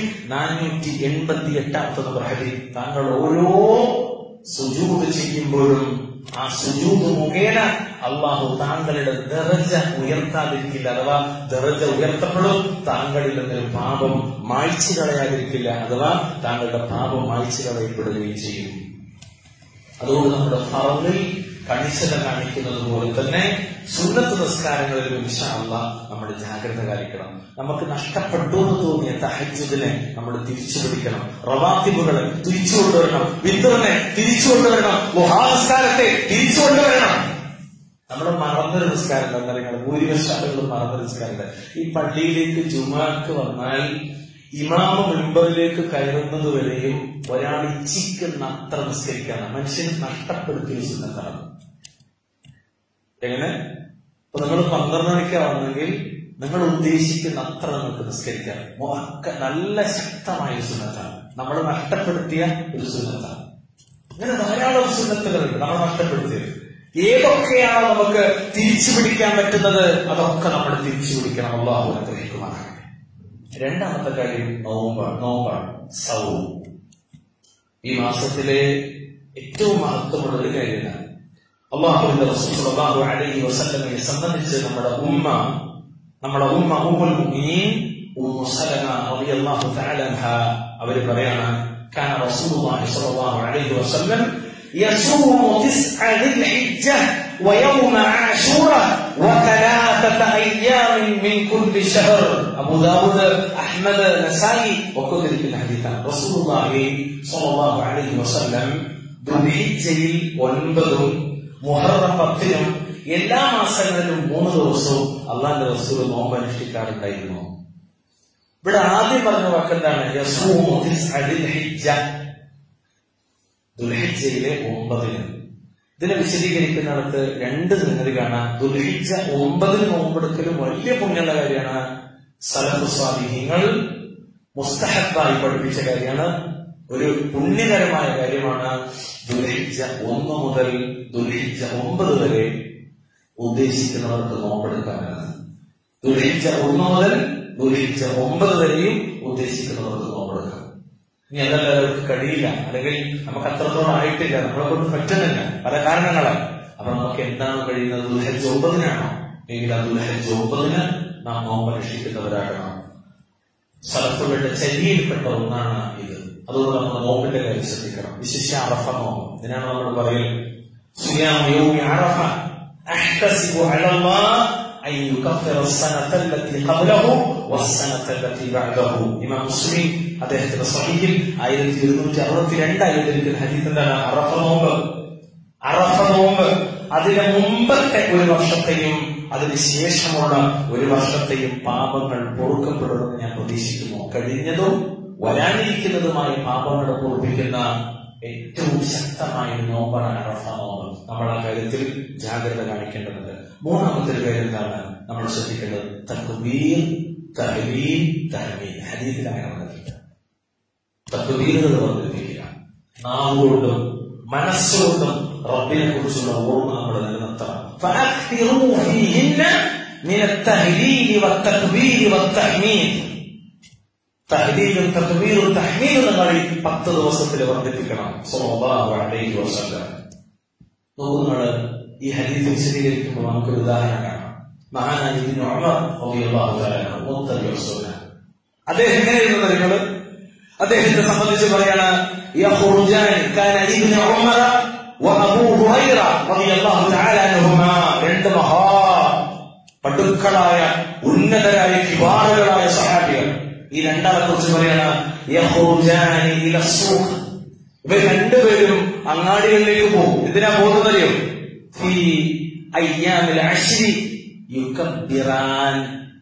488 നമ്പർ ഹദീസ് താങ്കൾ ഓരോ സുജൂദ് ചെയ്യുമ്പോഴും ആ സുജൂദ് മുഖേന അള്ളാഹു താങ്കളുടെ ദറജ ഉയർത്താതിരിക്കില്ല അഥവാ ദറജ ഉയർത്തപ്പെടും താങ്കളിൽ നിന്നൊരു പാപം മായ്ച്ചു കളയാതിരിക്കില്ല അഥവാ താങ്കളുടെ പാപം മായ്ച്ചു കളയപ്പെടുകയും ചെയ്യും അതുകൊണ്ട് നമ്മുടെ ഫറവിൽ കണിശത കാണിക്കുന്നത് പോലെ തന്നെ സുന്നത്ത് നിസ്കാരങ്ങളിലും ഇൻഷാല്ല നമ്മൾ ജാഗ്രത കാണിക്കണം നമുക്ക് നഷ്ടപ്പെട്ടു എന്ന് തോന്നിയ തഹജുദിനെ നമ്മൾ തിരിച്ചു പിടിക്കണം റവാത്തിബുകളെ തിരിച്ചു കൊണ്ടുവരണം വിത്തറിനെ തിരിച്ചു കൊണ്ടുവരണം മുഹാനസ്കാരത്തെ തിരിച്ചു കൊണ്ടുവരണം നമ്മൾ മറന്നൊരു നിസ്കാരം എന്താ നിങ്ങൾ ഭൂരിപക്ഷ ആളുകൾ മറന്നൊരു നിസ്കാരം ഈ പള്ളിയിലേക്ക് ജുമാക്ക് വന്നാൽ ഇമാമ മെമ്പറിലേക്ക് കയറുന്നത് വരെയും ഒരാൾ ഇച്ഛിക്കുന്ന അത്ര നിസ്കരിക്കാണ് മനുഷ്യന് നഷ്ടപ്പെടുത്തിയ സുന്നത്താണ് എങ്ങനെ ഇപ്പൊ നിങ്ങൾ പന്ത്രണ്ട് മണിക്കാ വന്നെങ്കിൽ നിങ്ങൾ ഉദ്ദേശിക്കുന്ന അത്ര നിങ്ങൾക്ക് നിസ്കരിക്കാം ഒക്കെ നല്ല ശക്തമായ ഒരു സുന്നത്താണ് നമ്മൾ നഷ്ടപ്പെടുത്തിയ ഒരു സുന്നത്താണ് ഇങ്ങനെ ധാരാളം സുന്നത്തുകളുണ്ട് നമ്മൾ നഷ്ടപ്പെടുത്തിയത് ഏതൊക്കെയാണോ നമുക്ക് തിരിച്ചു പിടിക്കാൻ പറ്റുന്നത് അതൊക്കെ നമ്മൾ തിരിച്ചു പിടിക്കണം അള്ളാഹു അനുഗ്രഹിക്കുമാറാകട്ടെ രണ്ടാമത്തെ കാര്യം നോമ്പാണ് നോമ്പാണ് സൗവും ഈ മാസത്തിലെ ഏറ്റവും മഹത്വമുള്ള ഒരു കാര്യമാണ് അള്ളാഹുവിന്റെ റസൂലുള്ളാഹു അലൈഹി വസല്ലമയെ സംബന്ധിച്ച് നമ്മുടെ ഉമ്മ നമ്മുടെ ഉമ്മ ഉമ്മുൽ മുഅ്മിനീൻ ഉമ്മു സലമ റളിയല്ലാഹു തആല അൻഹ അവർ പറയാണ് كان رسول الله صلى الله عليه وسلم يصوم تسع ذي الحجة ويوم عاشوراء وثلاثة أيام من كل شهر أبو داود أحمد نسائي وكل في الحديث رسول الله صلى الله عليه وسلم ദുൽഹിജ്ജയിൽ ഒൻപതും മുഹറം പത്തിനും എല്ലാ മാസങ്ങളിലും മൂന്ന് ദിവസവും അള്ളാന്റെ റസൂൽ നോമ്പ് അനുഷ്ഠിക്കാറുണ്ടായിരുന്നു ഇവിടെ ആദ്യം പറഞ്ഞ വാക്കെന്താണ് യസൂമു തിസ്അദിൽ ഹിജ്ജ ദുൽഹിജ്ജയിലെ ഒമ്പതിന് ഇതിനെ വിശദീകരിക്കുന്നിടത്ത് രണ്ട് സംഗതി കാണാം ദുൽഹിജ്ജ ഒമ്പതിന് നോമ്പെടുക്കലും വലിയ പുണ്യമുള്ള കാര്യമാണ് സലഫു സ്വാധീനങ്ങൾ മുസ്തഹബായി പഠിപ്പിച്ച കാര്യമാണ് ഒരു പുണ്യകരമായ കാര്യമാണ് ദുൽഹിജ്ജ ഒന്ന് മുതൽ ദുൽഹിജ്ജ ഒമ്പത് വരെ ഉദ്ദേശിക്കുന്നവർക്ക് നോമ്പെടുക്കാനാണ് ദുൽഹിജ്ജ ഒന്ന് മുതൽ ദുൽഹിജ്ജ ഒമ്പത് വരെയും ഉദ്ദേശിക്കുന്നവർക്ക് നോമ്പെടുക്കാം ഇനി അതല്ല അവർക്ക് കഴിയില്ല അല്ലെങ്കിൽ നമുക്ക് അത്രത്തോളം ആയിട്ടില്ല നമ്മളെ കൊണ്ട് പറ്റുന്നില്ല പല കാരണങ്ങളാൽ അപ്പൊ നമുക്ക് എന്താണ് കഴിയുന്നത് ദുൽഹജ്ജ് ഒമ്പതിനാണോ എങ്കിൽ ആ ദുൽഹജ്ജ് ഒമ്പതിന് നാം നോമ്പ് അനുഷ്ഠിക്കുന്നവരാകണം സലഫുകളുടെ ചര്യയിൽപ്പെട്ട ഒന്നാണ് ഇത് അതുകൊണ്ട് നമ്മൾ നോമ്പിന്റെ കാര്യം ശ്രദ്ധിക്കണം വിശിഷ്യ അറഫ നോമ്പ് ഇതിനാണ് നമ്മൾ പറയുന്നത് صيام يوم عرفة أحتسب على الله أن يكفر السنة التي قبله والسنة التي بعده إمام مسلم അദ്ദേഹത്തിന്റെ സഹീഹിൽ ആയിരത്തി ഇരുന്നൂറ്റി അറുപത്തി രണ്ടായിരത്തിൽ ഹദീസ് എന്താണ് അറഫ നോമ്പ് അറഫ നോമ്പ് അതിന് മുമ്പത്തെ ഒരു വർഷത്തെയും അതിന് ശേഷമുള്ള ഒരു വർഷത്തെയും പാപങ്ങൾ പൊറുക്കപ്പെടുമെന്ന് ഞാൻ പ്രതീക്ഷിക്കുന്നു കഴിഞ്ഞതും വരാനിരിക്കുന്നതുമായ പാപങ്ങളെ പൊറുപ്പിക്കുന്ന ഏറ്റവും ശക്തമായ ഒരു നോമ്പാണ് അറഫ നോമ്പ് നമ്മൾ ആ കാര്യത്തിൽ ജാഗ്രത കാണിക്കേണ്ടതുണ്ട് മൂന്നാമത്തെ ഒരു കാര്യം എന്താണ് നമ്മൾ ശ്രദ്ധിക്കേണ്ടത് തക്ബീർ തഹ്ലീൽ തഹ്മീൽ ഹദീസിൽ അങ്ങനെ വന്നിട്ടുണ്ട് തക്ബീറുകൾ വർദ്ധിപ്പിക്കുക നാവുകൊണ്ടും മനസ്സുകൊണ്ടും റബ്ബിനെ കുറിച്ചുള്ള ഓർമ്മ നമ്മൾ നിലനിർത്തണം فأكثروا فيهن من التهليل والتكبير والتحميد തഹ്ലീലും തക്ബീറും തഹ്മീലും നിങ്ങൾ ഈ പത്ത് ദിവസത്തിൽ വർദ്ധിപ്പിക്കണം സ്വഭാവ അലൈഹി വസല്ലം നോക്കുമ്പോൾ ഈ ഹദീസ് വിശദീകരിക്കുമ്പോൾ നമുക്കൊരു ഉദാഹരണം കാണാം മഹാനായ ഇബ്നു ഉമർ റളിയല്ലാഹു തആല അൻഹു മുത്തബി റസൂല അദ്ദേഹം എങ്ങനെയായിരുന്നു നിങ്ങൾ അദ്ദേഹത്തെ സംബന്ധിച്ച് പറയാണ് യഖ്റുജാൻ കാന ഇബ്നു ഉമർ വഅബൂ ഹുറൈറ റളിയല്ലാഹു തആല അൻഹുമാ രണ്ട് മഹാ പടുക്കളായ ഉന്നതരായ കിബാറുകളായ സഹാബികൾ ഈ രണ്ടാളെ കുറിച്ച് പറയാണ് യഖ്റുജാനി ഇല സൂഖ് ഇവർ രണ്ടുപേരും അങ്ങാടികളിലേക്ക് പോകും എന്തിനാ പോകുന്നതറിയോ ഫീ അയ്യാമിൽ അശ്രി യുക്കബ്ബിറാൻ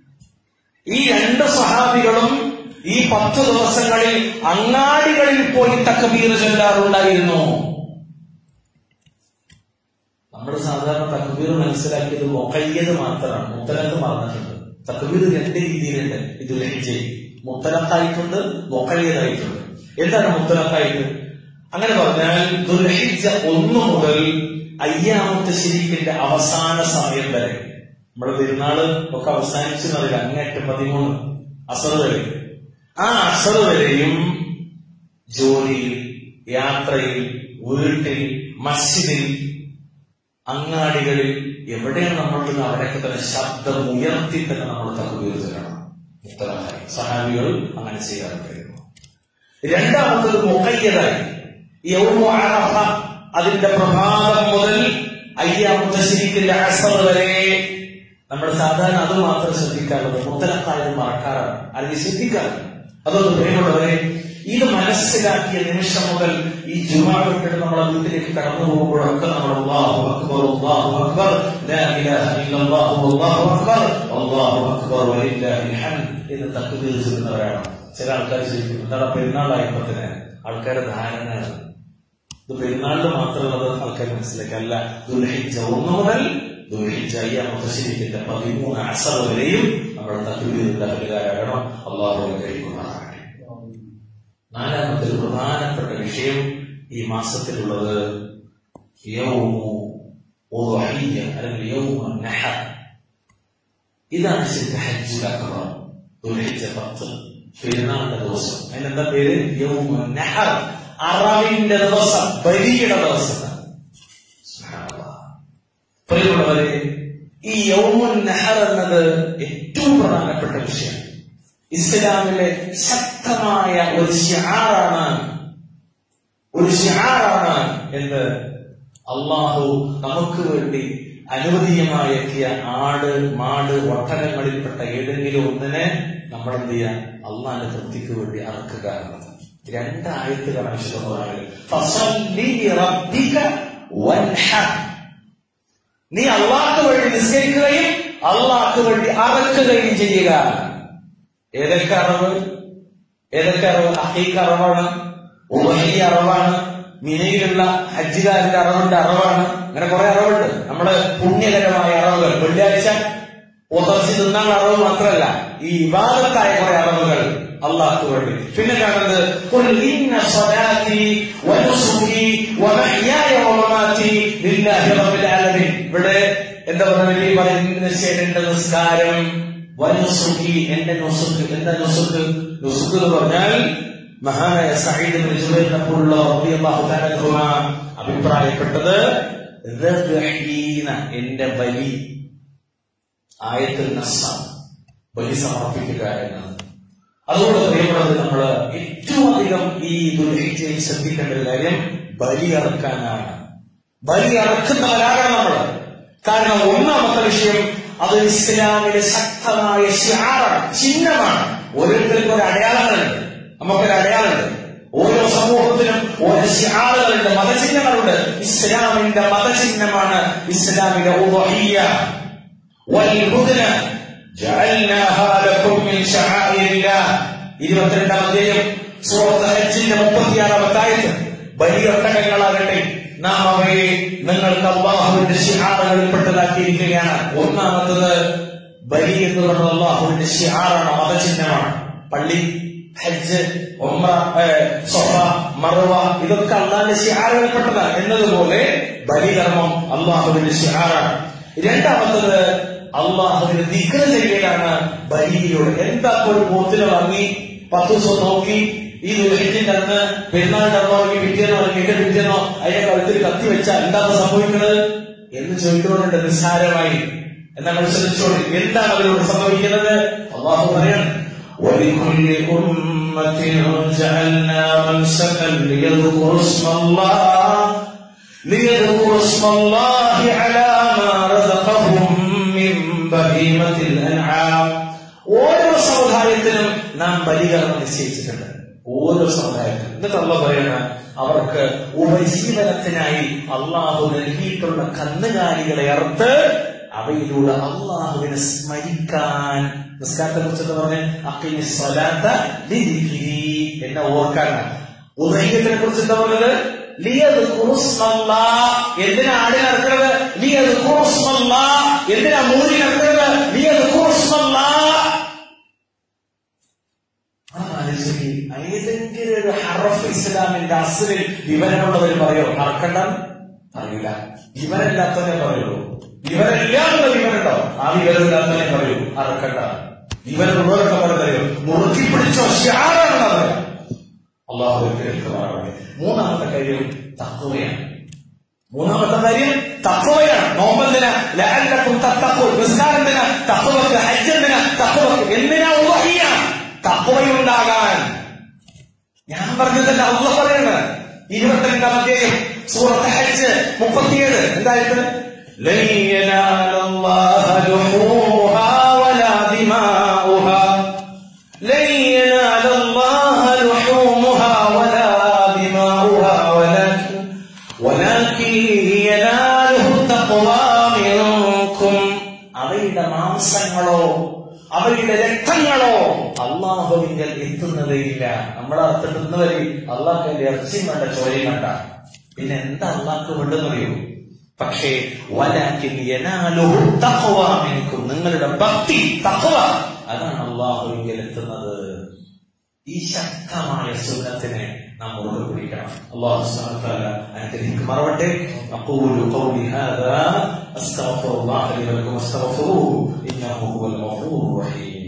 ഈ രണ്ട് സഹാബികളും ഈ പത്ത് ദിവസങ്ങളിൽ അങ്ങാടികളിൽ പോയി തക്ബീർ ചൊല്ലാറുണ്ടായിരുന്നു നമ്മൾ സാധാരണ തക്ബീർ മനസ്സിലാക്കിയത് മൊക്കയ്യത് മാത്രമാണ് മുത്തലത്ത് മറന്നിട്ടുണ്ട് തക്ബീർ രണ്ട് രീതിയിലുണ്ട് ഇത് ലഹിജ് മുത്തലത്തായിട്ടുണ്ട് മൊക്കയ്യതായിട്ടുണ്ട് എന്താണ് മുത്തലത്തായിട്ട് അങ്ങനെ പറഞ്ഞാൽ ദുൽഹിജ ഒന്ന് മുതൽ അയ്യാമത്തെ ശരിക്കിന്റെ അവസാന സമയം വരെ നമ്മുടെ പെരുന്നാള് ഒക്കെ അവസാനിച്ചെന്നറിയില്ല അങ്ങേറ്റം പതിമൂന്ന് അസർ വരെ ആ അസർ വരെയും ജോലിയിൽ യാത്രയിൽ വീട്ടിൽ മസ്ജിദിൽ അങ്ങാടികളിൽ എവിടെയാണ് നമ്മളുള്ളത് അവിടെയൊക്കെ തന്നെ ശബ്ദം ഉയർത്തി തന്നെ നമ്മൾ തക്കുവീർ ചെല്ലണം മുത്തലാഹായി സഹാബികൾ അങ്ങനെ ചെയ്യാറുണ്ടായിരുന്നു രണ്ടാമത്തത് മുഖയ്യതായി യൗമു അറഫ അതിന്റെ പ്രഭാതം മുതൽ അയ്യാമത്തെ ശരിക്കിന്റെ അസർ വരെ നമ്മൾ സാധാരണ അത് മാത്രം ശ്രദ്ധിക്കാറുള്ളത് മുത്തലക്കാരും മറക്കാറാണ് അല്ലെങ്കിൽ ശ്രദ്ധിക്കാറുണ്ട് അതൊന്ന് പ്രിയമുള്ളവരെ ഇത് മനസ്സിലാക്കിയ നിമിഷം മുതൽ ഈ ജുമാ വിട്ടിട്ട് നമ്മളെ വീട്ടിലേക്ക് കടന്നു പോകുമ്പോഴൊക്കെ നമ്മൾ അല്ലാഹു അക്ബർ അല്ലാഹു അക്ബർ ലാ ഇലാഹ ഇല്ലല്ലാഹു അല്ലാഹു അക്ബർ അല്ലാഹു അക്ബർ വലില്ലാഹിൽ ഹംദ് എന്ന് തക്ബീർ ചൊല്ലുന്നവരാണ് ചില ആൾക്കാർ ചോദിക്കും എന്താണ് പെരുന്നാളായപ്പോ തന്നെ ആൾക്കാരുടെ ധാരണയാണ് ഇത് പെരുന്നാളിന് മാത്രമുള്ളത് ആൾക്കാർ മനസ്സിലാക്കുക അല്ല ദുൽഹിജ ഒന്ന് മുതൽ ദുൽഹിജ അയ്യാമത്തെ പതിമൂന്ന് അസർ വരെയും നമ്മൾ തക്ബീറിന്റെ അഹലുകാരാകണം അള്ളാഹു കഴിക്കുന്നതാണ് നാലാമത്തെ ഒരു പ്രധാനപ്പെട്ട വിഷയം ഈ മാസത്തിലുള്ളത് യൗമു ഉദ്ഹിയ്യ അല്ലെങ്കിൽ യൗമു നഹർ ഇതാണ് ശരിക്കും ഹജ്ജുൽ അക്ബർ ദുൽഹിജ്ജ പത്ത് പെരുന്നാളിന്റെ ദിവസം അതിനെന്താ പേര് യൗമു നഹർ അറവിന്റെ ദിവസം ബലിയുടെ ദിവസം പ്രിയമുള്ളവരെ ഈ യൗമുൻ നഹർ എന്നത് ഏറ്റവും പ്രധാനപ്പെട്ട വിഷയം ഇസ്ലാമിലെ ശക്തമായ ഒരു ഷിആറാണ് ഒരു ഷിആറാണ് എന്ന് അള്ളാഹു നമുക്ക് വേണ്ടി അനുവദീയമാക്കിയ ആട് മാട് ഒട്ടകങ്ങളിൽപ്പെട്ട ഏതെങ്കിലും ഒന്നിനെ നമ്മൾ എന്ത് ചെയ്യാൻ അള്ളാഹിന്റെ തൃപ്തിക്ക് വേണ്ടി അറക്കുക എന്നത് രണ്ടായത്തുകളാണ് വിശദമായി നീ അള്ളാഹ്ക്ക് വേണ്ടി നിസ്കരിക്കുകയും അള്ളാഹ്ക്ക് വേണ്ടി അറക്കുകയും ചെയ്യുക ഏതൊക്കെ അറിവ് ഏതൊക്കെ അറിവ് അഹീക്ക് അറിവാണ് ഉബഹി അറിവാണ് മിനയിലുള്ള ഹജ്ജുകാരന്റെ അറിവിന്റെ അറിവാണ് അങ്ങനെ കുറെ അറിവുണ്ട് നമ്മുടെ പുണ്യകരമായ അറിവുകൾ വെള്ളിയാഴ്ച ഉതർച്ചി തിന്നാനുള്ള അറിവ് മാത്രമല്ല ഈ വിവാദത്തായ കുറെ അറിവുകൾ അള്ളാഹ്ക്ക് വേണ്ടി പിന്നെ കാണുന്നത് "ഖുൽ ഇന്ന സ്വലാത്തി വനുസുകി വമഹ്യായ വമമാതി ലില്ലാഹി റബ്ബിൽ ആലമീൻ ഇവിടെ എന്താ പറയുക പറയുന്ന എന്റെ നിസ്കാരം വനുസുഖി എന്റെ നുസുഖ് എന്താ നുസുഖ് നുസുഖ് എന്ന് പറഞ്ഞാൽ മഹാനായ സഈദ് ബിൻ ജുബൈറിനെ പോലുള്ള റളിയല്ലാഹു തആല അൻഹുമ അഭിപ്രായപ്പെട്ടത് റബ്ഹീന എന്റെ ബലി ആയത്തിൽ നസ്സ ബലി സമർപ്പിക്കുക എന്നത് അതുകൊണ്ട് പ്രിയപ്പെട്ടത് നമ്മൾ ഏറ്റവും അധികം ഈ ദുർഹിജയിൽ ശ്രദ്ധിക്കേണ്ട ഒരു കാര്യം ബലി അറക്കാനാണ് ബലി അറക്കുന്നവരാകണം നമ്മൾ കാരണം ഒന്നാമത്തെ വിഷയം അത് ഇസ്ലാമിലെ ശക്തമായ ഷിആറാണ് ചിഹ്നമാണ് ഓരോരുത്തർക്കും ഒരു അടയാളങ്ങളുണ്ട് നമുക്കൊരു അടയാളമുണ്ട് ഓരോ സമൂഹത്തിനും ഓരോ ഷിആറുകളുണ്ട് മതചിഹ്നങ്ങളുണ്ട് ഇസ്ലാമിന്റെ മതചിഹ്നമാണ് ഇസ്ലാമിന്റെ ഉദഹിയ والهدن جعلناها لكم من شعائر الله ഇരുപത്തിരണ്ടാം അധ്യായം സൂറത്ത് ഹജ്ജിന്റെ മുപ്പത്തിയാറാമത്തെ ആയത്ത് ബലിയൊട്ടകങ്ങളാകട്ടെ നാം അവയെ നിങ്ങൾക്ക് അള്ളാഹുവിന്റെ ഷിഹാറുകളിൽപ്പെട്ടതാക്കിയിരിക്കുകയാണ് ഒന്നാമത്തത് ബലി എന്ന് പറയുന്നത് അള്ളാഹുവിന്റെ ഷിഹാറാണ് മതചിഹ്നമാണ് പള്ളി ഹജ്ജ് ഒമ്ര സൊഫ മറവ ഇതൊക്കെ അള്ളാഹിന്റെ ഷിഹാറുകളിൽപ്പെട്ടതാണ് എന്നതുപോലെ ബലികർമ്മം അള്ളാഹുവിന്റെ ഷിഹാറാണ് രണ്ടാമത്തത് അള്ളാഹുവിന് ദിഗ്ര ചെയ്യലാണ് ബലിയിലൂടെ എന്താ ഒരു പോത്തിനെ വാങ്ങി പത്ത് ദിവസം നോക്കി ഈ ദുരിഹിന്റെ അന്ന് പെരുന്നാളിന്റെ അന്ന് വാങ്ങി പിറ്റേന്നോ അല്ലെങ്കിൽ എന്റെ പിറ്റേന്നോ അതിന്റെ കഴുത്തിൽ കത്തി വെച്ചാൽ എന്താണ് സംഭവിക്കുന്നത് എന്ന് ചോദിക്കുന്നുണ്ട് നിസ്സാരമായി എന്നാൽ മനസ്സിലാച്ചോളൂ എന്താണ് അവരോട് സംഭവിക്കുന്നത് അള്ളാഹു പറയാൻ ولكل أمة جعلنا منسكا ليذكروا اسم الله ليذكروا اسم الله على ما رزقهم من بهيمة الأنعام ഓരോ സമുദായത്തിനും നാം ബലികർമ്മം നിശ്ചയിച്ചിട്ടുണ്ട് ഓരോ സമുദായത്തിനും എന്നിട്ട് അള്ള പറയണ അവർക്ക് ഉപജീവനത്തിനായി അള്ളാഹു നൽകിയിട്ടുള്ള കന്നുകാലികളെ അറുത്ത് അവയിലൂടെ അള്ളാഹുവിനെ സ്മരിക്കാൻ നിസ്കാരത്തെ കുറിച്ച് പറഞ്ഞ് അക്കിനി സ്വലാത്ത എന്നെ ഓർക്കാനാണ് ഉദയത്തിനെ കുറിച്ച് എന്താ പറഞ്ഞത് ലിയത് കുറുസ്മല്ല എന്തിനാ ആടിനെ ഇറക്കുന്നത് ലിയത് കുറുസ്മല്ല എന്തിനാ മൂരിനെ ഇറക്കുന്നത് ലിയത് കുറുസ്മല്ല ഏതെങ്കിലും ഒരു ഹറഫ് ഇസ്ലാമിന്റെ അസലിൽ വിവരമുള്ളവർ പറയോ മറക്കണ്ട അറിയില്ല വിവരമില്ലാത്തവരെ പറയുള്ളൂ വിവരമില്ലാത്ത വിവരമുണ്ടോ ആ വിവരമില്ലാത്തവരെ പറയൂ അറക്കണ്ട വിവരമുള്ളവരൊക്കെ പറയോ മുറുക്കി പിടിച്ചോ ഷാറാണെന്ന് പറയാം അള്ളാഹു കേൾക്കുമാറാവട്ടെ മൂന്നാമത്തെ കാര്യം തത്വയാണ് മൂന്നാമത്തെ കാര്യം തത്വയാണ് നോമ്പെന്തിന ലഅല്ലക്കും തത്തഖു നിസ്കാരത്തിന തഖ്വക്ക് ഹജ്ജെന്തിന തഖ്വക്ക് എന്തിനാ ഉവഹിയ തഖ്വയുണ്ടാകാൻ ഞാൻ പറഞ്ഞതല്ല അള്ളാഹ് പറയുന്നത് ഇരുപത്തിരണ്ടാം അധ്യായം സൂറത്ത് ഹജ്ജ് മുപ്പത്തിയേഴ് എന്തായിട്ട് لن ينال الله لحومها ولا دماؤها لن ينال الله لحومها ولا دماؤها ولكن ولكن يناله التقوى منكم അവയുടെ മാംസങ്ങളോ അവയുടെ രക്തങ്ങളോ അള്ളാഹുവിങ്കൽ എത്തുന്നതേയില്ല നമ്മളെ അർത്ഥത്തുന്നവരെ അള്ളാഹുവിന്റെ ഇറച്ചിയും വേണ്ട ചോരയും വേണ്ട പിന്നെ എന്താ അള്ളാഹ്ക്ക് വേണ്ടെന്നറിയോ പക്ഷേ വലാക്കിൻ യനാലുഹു തഖ്വ മിൻകും നിങ്ങളുടെ ഭക്തി തഖ്വ അതാണ് അള്ളാഹുവിങ്കൽ എത്തുന്നത് ഈ ശക്തമായ സുന്നത്തിനെ നാം മുറുകെ പിടിക്കണം അള്ളാഹു സുബ്ഹാനഹു വ തആല അനുഗ്രഹിക്കുമാറാവട്ടെ അഖൂലു ഖൗലി ഹാദാ അസ്തഗ്ഫിറുല്ലാഹ ലി വലക്കും അസ്തഗ്ഫിറൂഹു ഇന്നഹു ഹുവൽ ഗഫൂറുർ റഹീം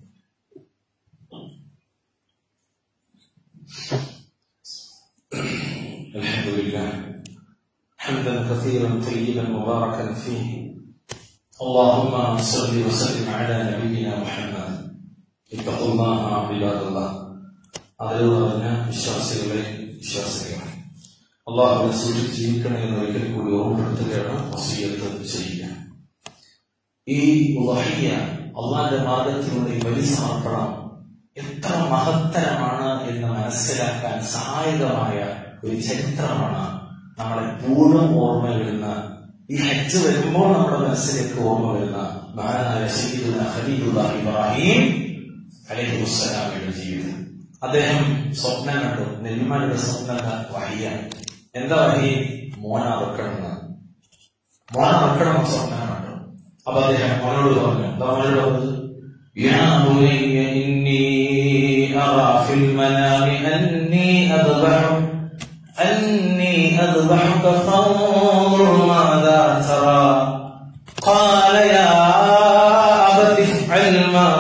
الحمد لله حمدا كثيرا طيبا مباركا فيه اللهم صل وسلم على نبينا محمد اتقوا الله عباد الله അറിവ് പറഞ്ഞ വിശ്വാസികളെ വിശ്വാസികളെ അള്ളാഹുവിനെ സൂക്ഷിച്ച് ജീവിക്കണം എന്ന് ഒരിക്കൽ കൂടി ഓർമ്മപ്പെടുത്തുകയാണ് വസീയത്ത് ചെയ്യുക ഈ ഉദഹിയ അള്ളാന്റെ മാർഗത്തിലുള്ള ഈ വലിയ സമർപ്പണം എത്ര മഹത്തരമാണ് എന്ന് മനസ്സിലാക്കാൻ സഹായകമായ ഒരു ചരിത്രമാണ് നമ്മളെപ്പോഴും ഓർമ്മ വരുന്ന ഈ ഹജ്ജ് വരുമ്പോൾ നമ്മുടെ മനസ്സിലേക്ക് ഓർമ്മ വരുന്ന മഹാനായ സയ്യിദുന ഖലീലുല്ലാ ഇബ്രാഹിം അലൈഹിസ്സലാമിയുടെ ജീവിതം അദ്ദേഹം സ്വപ്നം കണ്ടു നെല്ലിമാരുടെ സ്വപ്നം വഹിയാണ് എന്താ വഹി മോന വെക്കണമെന്ന് മോന വെക്കണമെന്ന് സ്വപ്നം കണ്ടു അപ്പൊ അദ്ദേഹം മോനോട് പറഞ്ഞു എന്താ മോനോട് പറഞ്ഞത് يا بني إني أرى في المنام أني أذبحك أني أذبحك فانظر ماذا ترى قال يا أبت افعل ما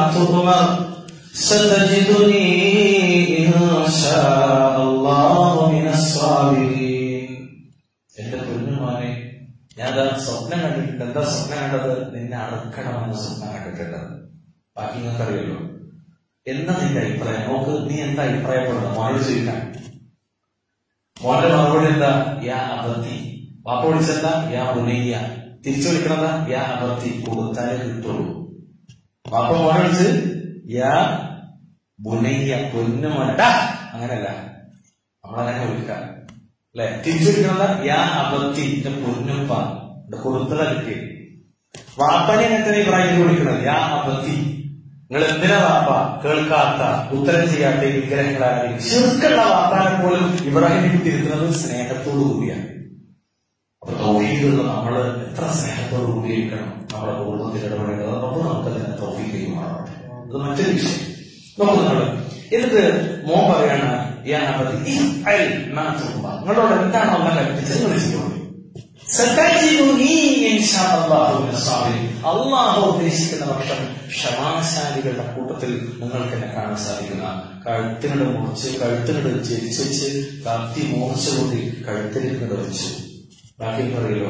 ستجدني إن شاء الله من الصابرين എന്റെ കുഞ്ഞുമോനെ ഞാൻ അതാ സ്വപ്നം കണ്ടിട്ടുണ്ട് എന്താ സ്വപ്നം കണ്ടത് നിന്നെ അറുക്കണമെന്ന് സ്വപ്നം കണ്ടിട്ടുണ്ട് ബാക്കി നിങ്ങൾക്ക് അറിയുള്ളൂ എന്താ നിന്റെ അഭിപ്രായം നോക്ക് നീ എന്താ അഭിപ്രായപ്പെടുന്നത് മോനോട് ചോദിക്കാൻ മോന്റെ മറുപടി എന്താ യാ അബത്തി വാപ്പ വിളിച്ചെന്താ യാ ബുനയ്യ തിരിച്ചു വിളിക്കണതാ യാ അബത്തി കൊടുത്താലേ കിട്ടുള്ളൂ വാപ്പ മോനെ വിളിച്ച് യാ ബുനയ്യ പൊന്നു മോനടാ അങ്ങനല്ല നമ്മളങ്ങനെ വിളിക്കാം അല്ലെ തിരിച്ചു വിളിക്കണതാ യാ അബത്തി എന്റെ പൊന്നുപ്പ എന്റെ കൊടുത്തതാ കിട്ടി വാപ്പനെ എങ്ങനെ ഇബ്രാഹിം വിളിക്കണത് യാ അബത്തി നിങ്ങൾ എന്തിനാ വാപ്പ കേൾക്കാത്ത ഉത്തരം ചെയ്യാത്ത ഈ വിഗ്രഹങ്ങളായി ചെറുക്കുള്ള വാപ്പാനെ പോലും ഇബ്രാഹിമിന് തിരുത്തുന്നത് സ്നേഹത്തോടു കൂടിയാണ് അപ്പൊ തൗഹീദുള്ള നമ്മൾ എത്ര സ്നേഹത്തോടു കൂടിയിരിക്കണം നമ്മുടെ പൂർണ്ണത്തിൽ ഇടപെടേണ്ടത് അപ്പൊ നമുക്ക് അതിനെ തൗഫീഖ് മാറട്ടെ അത് മറ്റൊരു വിഷയം നോക്കൂ നമ്മള് എന്നിട്ട് മോൻ പറയാണ് യാ അബതി ഇഫ്അൽ മാ തുഅ്മർ. നിങ്ങളോട് എന്താണ് അള്ള കൽപ്പിച്ചത് നിങ്ങൾ ചെയ്യണം സതജിദുനി ഇൻഷാ അല്ലാഹു മിന സാബിരീൻ. അള്ളാഹു ഉദ്ദേശിക്കുന്ന പക്ഷം ക്ഷമാശാലികളുടെ കൂട്ടത്തിൽ നിങ്ങൾക്ക് എന്നെ കാണാൻ സാധിക്കുന്ന കഴുത്തിനോട് മുറിച്ച് കഴുത്തിനോട് ജനിച്ച് കത്തി മോർച്ചുകൂടി കഴുത്തിനോട് വെച്ചു ബാക്കി പറയലോ